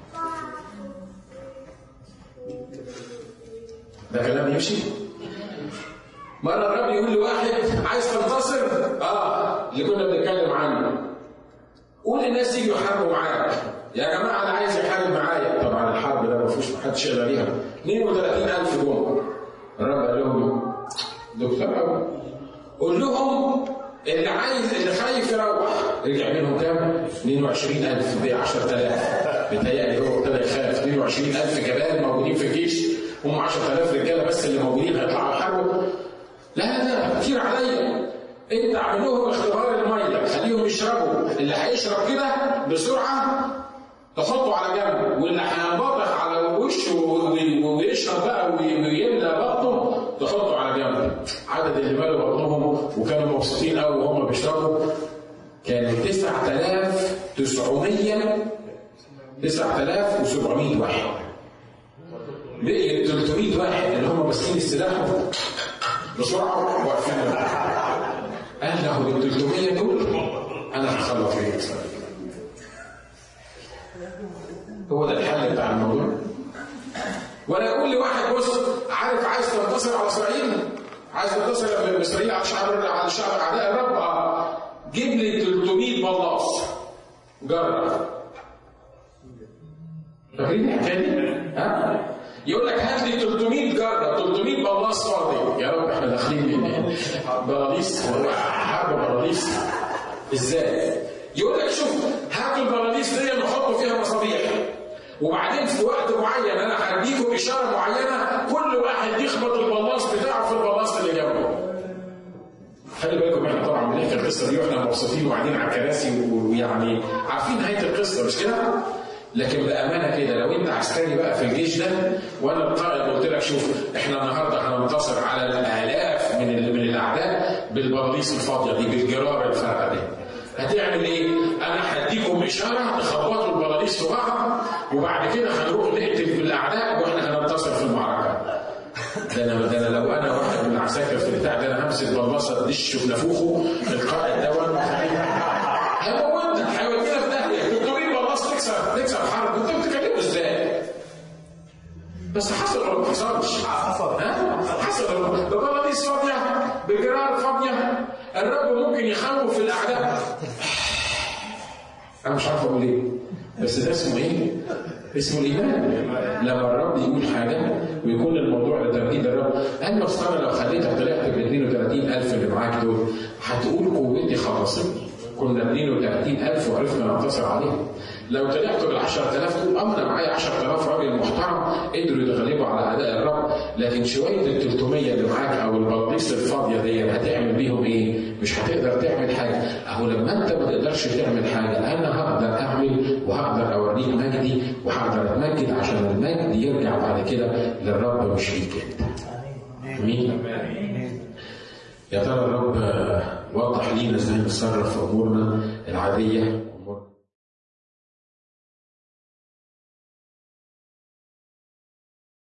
ده كلام يمشي؟ مرة الرب يقول لواحد عايز تنتصر؟ اه اللي كنا بنتكلم عنه. قول للناس يجوا يحاربوا معاك. يا جماعة أنا عايز يحارب معايا، طبعا الحرب ده ما فيهوش محدش يقدر عليها. 32000 جم. الرب قال لهم دكتور أبو قول لهم اللي عايز اللي خايف يروح رجع منهم كام؟ 22000 ب 10000 بيتهيألي هو ابتدى يخاف 22000 جبال موجودين في الجيش هم 10000 رجاله بس اللي موجودين هيطلعوا يحاربوا لا لا لا كتير عليا انت اعمل لهم اختبار الميه خليهم يشربوا اللي هيشرب كده بسرعه تحطه على جنب واللي هينبطح على وشه ويشرب بقى ويملى بطنه تحطه على جنب عدد اللي مالوا بطنهم وكانوا مبسوطين قوي وهم بيشربوا كان 9900 9700 واحد بقي 300 واحد اللي هم ماسكين السلاح بسرعه واقفين قال له ال 300 دول انا هخلص فيهم هو ده الحل بتاع الموضوع ولا اقول لواحد بص عارف عايز تنتصر على اسرائيل عايز تنتصر اسرائيل على شعب على شعب اعداء الرب جيب لي 300 بلاص جرب فاكرين الحكايه دي؟ ها؟ يقول لك هات لي 300 جرة 300 بلاص فاضي يا رب احنا داخلين بلاليس حرب بلاليس ازاي؟ يقول لك شوف هات البلاليس دي نحط فيها مصابيح وبعدين في وقت معين انا هديكم اشاره معينه كل واحد يخبط البلاص بتاعه في البلاص اللي جنبه. خلي بالكم احنا طبعا بنحكي القصه دي واحنا مبسوطين وقاعدين على الكراسي ويعني عارفين نهايه القصه مش كده؟ لكن بامانه كده لو انت عسكري بقى في الجيش ده وانا القائد قلت لك شوف احنا النهارده هننتصر على الالاف من من الاعداء بالبلاليص الفاضيه دي بالجرار الفارغه دي. هتعمل ايه؟ انا هديكم اشاره تخبطوا البلاليص في بعض وبعد كده هنروح نقتل بالاعداء واحنا هننتصر في المعركه. ده انا ده انا لو انا واحد من العساكر في البتاع ده انا همسك بلاصه دش في نافوخه القائد ده هيموتنا هيودينا في داهيه 300 بلاصه تكسر تكسر حرب انت بتتكلموا ازاي؟ بس حصل ولا ما حصلش؟ حصل. حصل ده بلاديس فاضيه بجرار فاضيه الرب ممكن يخوف الاعداء انا مش عارف اقول ايه بس ده اسمه ايه؟ اسمه الايمان لما الرب يقول حاجه ويكون الموضوع لتمجيد الرب انا اصل انا لو خليتك طلعت ب 32000 اللي معاك دول هتقول قوتي خلصتني كنا 32000 وعرفنا ننتصر عليهم لو طلعتوا بال 10000 تقول اه انا معايا 10000 راجل محترم قدروا يتغلبوا على اعداء الرب لكن شويه ال 300 اللي معاك او البلطيس الفاضيه دي هتعمل بيهم ايه؟ مش هتقدر تعمل حاجه اهو لما انت ما تقدرش تعمل حاجه انا هقدر اعمل وهقدر اوريك مجدي وهقدر اتمجد عشان المجد يرجع بعد كده للرب مش ليك انت. امين؟ يا ترى الرب وضح لينا ازاي نتصرف في امورنا العاديه